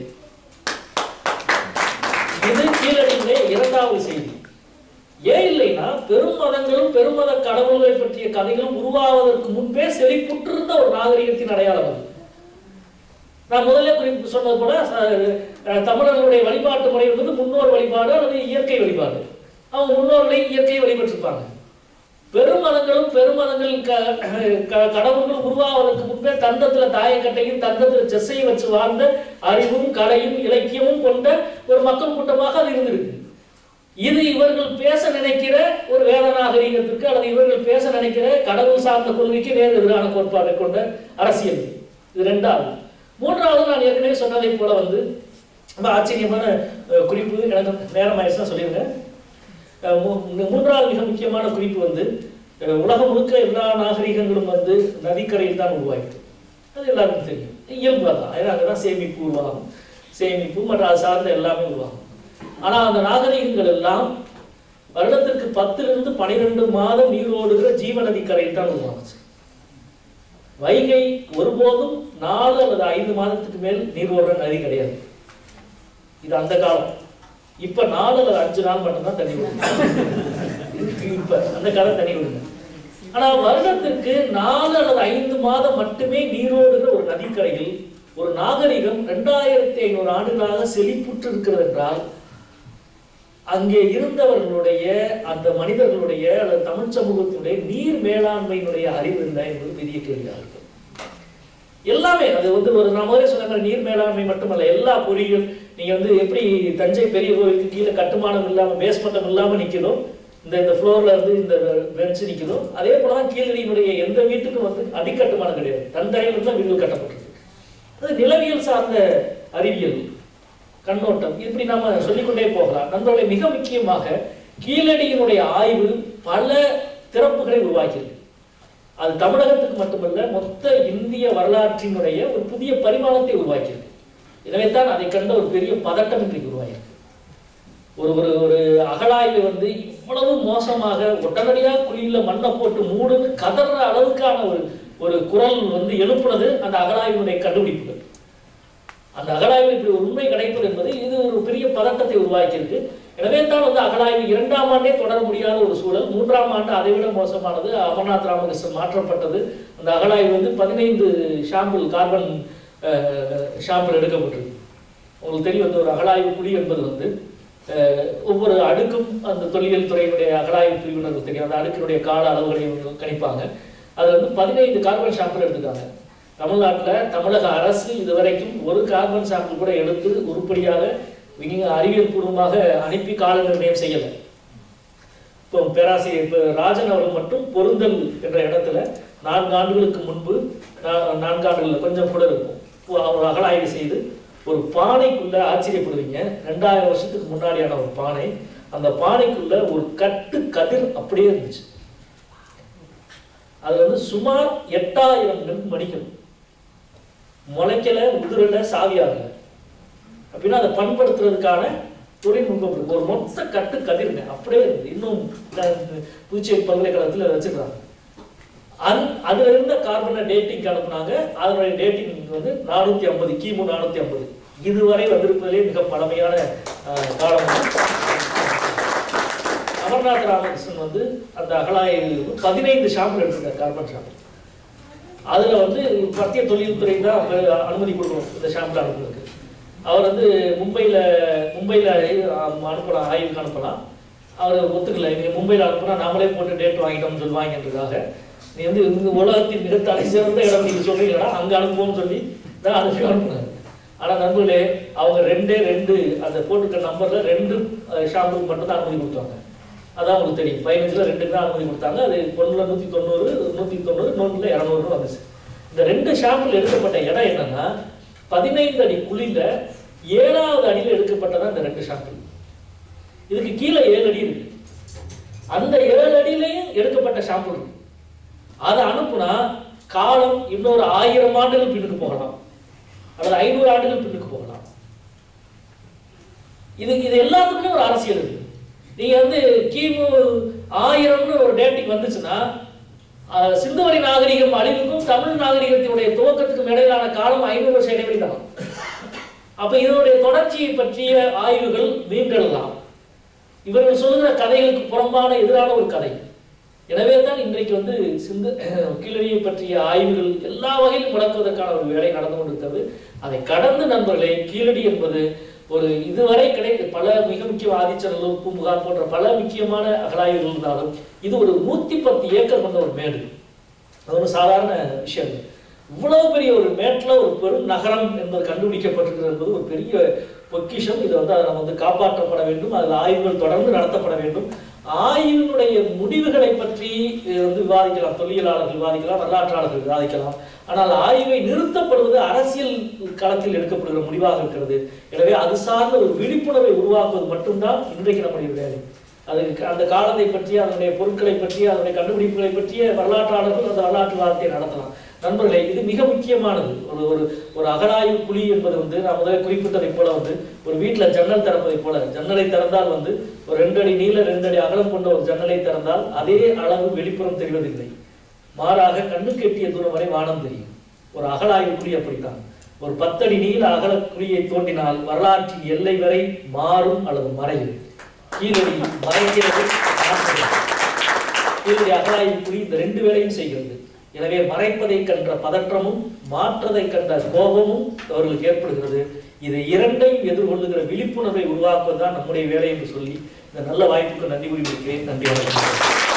இது கீழடியிலே இரண்டாவது செய்தி ஏன் இல்லைன்னா பெரும் மதங்களும் பெருமத கடவுள்களை பற்றிய கதைகளும் உருவாவதற்கு முன்பே செழிப்புற்றிருந்த ஒரு நாகரிகத்தின் அடையாளம் அது நான் முதல்ல குறிப்பு சொன்னது போல அஹ், தமிழர்களுடைய வழிபாட்டு முறை என்பது முன்னோர் வழிபாடு அல்லது இயற்கை வழிபாடு அவங்க முன்னோர்களை இயற்கையை வழிபட்டிருப்பாங்க பெருமதங்களும் பெருமதங்கள் க- க- கடவுள்கள் உருவாவதற்கு முன்பே தந்தத்துல தாயக்கட்டையும் தந்தத்துல செஸ்ஸையும் வச்சு வாழ்ந்த அறிவும் கலையும் இலக்கியமும் கொண்ட ஒரு மக்கள் கூட்டமாக அது இருந்திருக்கு இது இவர்கள் பேச நினைக்கிற ஒரு வேத நாகரீகத்திற்கு அல்லது இவர்கள் பேச நினைக்கிற கடவுள் சார்ந்த கொள்கைக்கு நேர் எதிரான கோட்பாட்டை கொண்ட அரசியல் இது ரெண்டாவது மூன்றாவது நான் ஏற்கனவே சொன்னதை போல வந்து ரொம்ப ஆச்சரியமான அஹ், குறிப்பு எனக்கு நேரம் ஆயிடுச்சுன்னா சொல்லிடுங்க அஹ், மூ- மூன்றாவது மிக முக்கியமான குறிப்பு வந்து அஹ், உலகம் முழுக்க எல்லா நாகரிகங்களும் வந்து நதிக்கரையில் தான் உருவாயிட்டு அது எல்லாருக்கும் தெரியும் இயல்பாக தான் ஏன்னா அங்கே தான் சேமிப்பு உருவாகும் சேமிப்பு மற்றும் அது சார்ந்த எல்லாமே உருவாகும் ஆனால் அந்த நாகரிகங்கள் எல்லாம் வருடத்திற்கு பத்திலிருந்து பனிரெண்டு மாதம் நீரோடுகிற ஜீவநதி கரையில் தான் உருவாகுச்சு வைகை ஒருபோதும் நாலு அல்லது ஐந்து மாதத்துக்கு மேல் நீர் ஓடுற நதி கிடையாது இது அந்த காலம் இப்ப நாலு அல்லது அஞ்சு நாள் மட்டும்தான் தண்ணி விடுங்க இப்ப அந்த காலம் தண்ணி விடுங்க ஆனா வருடத்திற்கு நாலு அல்லது ஐந்து மாதம் மட்டுமே நீரோடுகிற ஒரு நதிக்கரையில் ஒரு நாகரிகம் ரெண்டாயிரத்தி ஐநூறு ஆண்டுகளாக செழிப்புற்று இருக்கிறது என்றால் அங்கே இருந்தவர்களுடைய அந்த மனிதர்களுடைய அல்லது தமிழ் சமூகத்தினுடைய நீர் மேலாண்மையினுடைய அறிவு என்ன என்பது பெரிய கேள்வியாக இருக்கு எல்லாமே அது வந்து ஒரு நான் முதலே சொன்ன மாதிரி நீர் மேலாண்மை மட்டுமல்ல எல்லா பொறியியல் நீங்க வந்து எப்படி தஞ்சை பெரிய கோவிலுக்கு கீழே கட்டுமானம் இல்லாம பேஸ்மட்டம் இல்லாம நிக்குதோ இந்த இந்த ஃப்ளோர்ல இருந்து இந்த பெஞ்ச் நிக்குதோ அதே போலதான் கீழடியினுடைய எந்த வீட்டுக்கும் வந்து அடிக்கட்டுமானம் கிடையாது தந்தரையில் தான் வீடுகள் கட்டப்பட்டிருக்கு அது நிலவியல் சார்ந்த அறிவியல் கண்ணோட்டம் இப்படி நாம சொல்லிக்கொண்டே போகலாம் நண்பர்களை மிக முக்கியமாக கீழடியினுடைய ஆய்வு பல திறப்புகளை உருவாக்கியிருக்கு அது தமிழகத்துக்கு மட்டுமல்ல மொத்த இந்திய வரலாற்றினுடைய ஒரு புதிய பரிமாணத்தை உருவாக்கியிருக்கு எனவே தான் அதை கண்ட ஒரு பெரிய பதட்டம் இன்றைக்கு உருவாகியிருக்கு ஒரு ஒரு ஒரு அகழாய்வு வந்து இவ்வளவு மோசமாக உடனடியாக குழியில மண்ணை போட்டு மூடுன்னு கதற அளவுக்கான ஒரு ஒரு குரல் வந்து எழுப்புனது அந்த அகழாய்வினுடைய கண்டுபிடிப்புகள் அந்த அகழாய்வில் இப்படி ஒரு உண்மை கிடைப்பது என்பது இது ஒரு பெரிய பதட்டத்தை உருவாக்கியிருக்கு எனவே தான் வந்து அகழாய்வு இரண்டாம் ஆண்டே தொடர முடியாத ஒரு சூழல் மூன்றாம் ஆண்டு அதை விட மோசமானது அமர்நாத் ராமகிருஷ்ணன் மாற்றப்பட்டது அந்த அகழாய்வு வந்து பதினைந்து ஷாம்பிள் கார்பன் ஷாம்பிள் எடுக்கப்பட்டது உங்களுக்கு தெரியும் வந்து ஒரு அகழாய்வு குழி என்பது வந்து அஹ், ஒவ்வொரு அடுக்கும் அந்த தொல்லியல் துறையினுடைய அகழாய்வு பிரிவினர்கள் தெரியும் அந்த அடுக்கினுடைய கால அளவுகளை இவங்க கணிப்பாங்க அதுல வந்து பதினைந்து கார்பன் சாம்பிள் எடுத்துக்காங்க தமிழ்நாட்டில் தமிழக அரசு இதுவரைக்கும் ஒரு கார்பன் சாம்பிள் கூட எடுத்து உருப்படியாக விஞ்ஞ அறிவியல் பூர்வமாக அனுப்பி கால நிர்ணயம் செய்யலை இப்போ பேராசிரியர் இப்போ ராஜன் அவர்கள் மட்டும் பொருந்தல் என்ற இடத்துல நான்கு ஆண்டுகளுக்கு முன்பு நா- நான்கு ஆண்டுகள் கொஞ்சம் கூட இருக்கும் இப்போ அவர் அகழாய்வு செய்து ஒரு பானைக்குள்ள ஆச்சரியப்படுவீங்க ரெண்டாயிரம் வருஷத்துக்கு முன்னாடியான ஒரு பானை அந்த பானைக்குள்ள ஒரு கட்டு கதிர் அப்படியே இருந்துச்சு அது வந்து சுமார் எட்டாயிரம் நெல் மணிகள் முளைக்கல உதிரல சாவியாகல அப்படின்னா அதை பண்படுத்துறதுக்கான தொழில்நுட்பம் இருக்கு ஒரு மொத்த கட்டு கதிருங்க அப்படியே இருக்கு இன்னும் நான் புதுச்சேரி பல்கலைக்கழகத்தில் வச்சிருக்காங்க அந் அதுல இருந்த கார்பனை டேட்டிங் அனுப்புனாங்க அதனுடைய டேட்டிங் வந்து நானூத்தி ஐம்பது கிமு நானூத்தி ஐம்பது இதுவரை வந்திருப்பதிலே மிக பழமையான அஹ், காலம் அமர்நாத் ராமகிருஷ்ணன் வந்து அந்த அகழாய்வு பதினைந்து ஷாம்பிள் எடுத்திருக்காரு கார்பன் ஷாம்பிள் அதுல வந்து மத்திய தொழில்துறை தான் அப்ப அனுமதி கொடுக்கணும் இந்த ஷாம்பிள் அனுப்புறதுக்கு அவர் வந்து மும்பையில மும்பையில அஹ், அனுப்பலாம் ஆய்வுக்கு அனுப்பலாம் அவர் ஒத்துக்கல நீங்க மும்பையில அனுப்புனா நாமளே போட்டு டேட் வாங்கிட்டோம்னு சொல்லுவாங்கன்றதுக்காக நீ வந்து இந்த உலகத்தின் மிக தலை சிறந்த இடம் நீங்க சொல்றீங்களா அங்க அனுப்புவோம்னு சொல்லி தான் அனுப்பி அனுப்புனாங்க ஆனா நண்பர்களே அவங்க ரெண்டே ரெண்டு அந்த போட்டுக்க நம்பர்ல ரெண்டு ஷாம்பிள் மட்டும் தான் அனுமதி கொடுத்தாங்க அதான் உங்களுக்கு தெரியும் பதினஞ்சுல ரெண்டுக்கு தான் அனுமதி கொடுத்தாங்க அது ஒண்ணுல நூத்தி தொண்ணூறு நூத்தி தொண்ணூறு நூறுல இரநூறு வந்துச்சு இந்த ரெண்டு ஷாம்பிள் எடுக்கப்பட்ட இடம் என்னன்னா பதினைந்து அடி குழியில ஏழாவது அடியில் எடுக்கப்பட்டதான் இந்த ரெண்டு ஷாம்பிள் இதுக்கு கீழே ஏழு அடி இருக்கு அந்த ஏழு அடியிலையும் எடுக்கப்பட்ட ஷாம்பிள் இருக்கு அதை அனுப்புனா காலம் இன்னொரு ஆயிரம் ஆண்டுகள் பின்னுக்கு போகலாம் அல்லது ஐநூறு ஆண்டுகள் பின்னுக்கு போகலாம் இது இது எல்லாத்துக்குமே ஒரு அரசியல் இருக்கு நீங்க வந்து கிமு ஆயிரம்னு ஒரு டேட்டிங் வந்துச்சுன்னா அஹ், சிந்துவரி நாகரிகம் அழிவுக்கும் தமிழ் நாகரிகத்தினுடைய துவக்கத்துக்கும் இடையிலான காலம் ஐநூறு வருஷம் இடைவெளி தான் அப்ப இதனுடைய தொடர்ச்சியை பற்றிய ஆய்வுகள் மீண்டெழலாம் இவர்கள் சொல்லுகிற கதைகளுக்கு புறம்பான எதிரான ஒரு கதை எனவே தான் இன்றைக்கு வந்து சிந்து கீழடியை பற்றிய ஆய்வுகள் எல்லா வகையிலும் முடக்குவதற்கான ஒரு வேலை நடந்து கொண்டிருக்கிறது அதை கடந்து நண்பர்களே கீழடி என்பது ஒரு இதுவரை கிடைத்த பல மிக முக்கிய ஆதிச்சநல்லூர் பூம்புகார் போன்ற பல முக்கியமான அகழாய்வுகள் இருந்தாலும் இது ஒரு நூத்தி பத்து ஏக்கர் கொண்ட ஒரு மேடு அது ஒரு சாதாரண விஷயம் இல்லை. இவ்வளவு பெரிய ஒரு மேட்டில் ஒரு பெரும் நகரம் என்பது கண்டுபிடிக்கப்பட்டிருக்கிறது என்பது ஒரு பெரிய பொக்கிஷம் இது வந்து அதை நம்ம வந்து காப்பாற்றப்பட வேண்டும் அதில் ஆய்வுகள் தொடர்ந்து நடத்தப்பட வேண்டும் ஆய்வினுடைய முடிவுகளை பற்றி அஹ், வந்து விவாதிக்கலாம் தொல்லியலாளர்கள் விவாதிக்கலாம் வரலாற்றாளர்கள் விவாதிக்கலாம் ஆனால் ஆய்வை நிறுத்தப்படுவது அரசியல் களத்தில் எடுக்கப்படுகிற முடிவாக இருக்கிறது எனவே அது சார்ந்த ஒரு விழிப்புணர்வை உருவாக்குவது மட்டும்தான் இன்றைக்கு நம்முடைய வேலை அது அந்த காலத்தை பற்றி அதனுடைய பொருட்களை பற்றி அதனுடைய கண்டுபிடிப்புகளை பற்றிய வரலாற்றாளர்கள் அந்த வரலாற்று வாதத்தை நடத்தலாம் நண்பர்களே இது மிக முக்கியமானது ஒரு ஒரு ஒரு அகழாய்வு குழி என்பது வந்து நான் முதல்ல குறிப்பிட்டதைப் போல வந்து ஒரு வீட்டில் ஜன்னல் திறப்பதைப் போல ஜன்னலை திறந்தால் வந்து ஒரு ரெண்டு அடி நீள ரெண்டு அடி அகலம் கொண்ட ஒரு ஜன்னலை திறந்தால் அதே அளவு வெளிப்புறம் தெரிவதில்லை மாறாக கண்ணுக்கு எட்டிய தூரம் வரை வானம் தெரியும் ஒரு அகழாய்வு குழி அப்படித்தான் ஒரு பத்தடி நீள அகல குழியை தோண்டினால் வரலாற்றின் எல்லை வரை மாறும் அல்லது மறையும் கீழடி மறைக்கிறது மாற்றுகிறது. கீழடி அகழாய்வு குழி இந்த ரெண்டு வேலையும் செய்கிறது எனவே மறைப்பதை கன்ற பதற்றமும் மாற்றதை கண்ட கோபமும் அவர்களுக்கு ஏற்படுகிறது இது இரண்டையும் எதிர்கொள்ளுகிற விழிப்புணர்வை உருவாக்குவதுதான் நம்முடைய வேலை என்று சொல்லி இந்த நல்ல வாய்ப்புக்கு நன்றி கூறி இருக்கிறேன் நன்றி வணக்கம்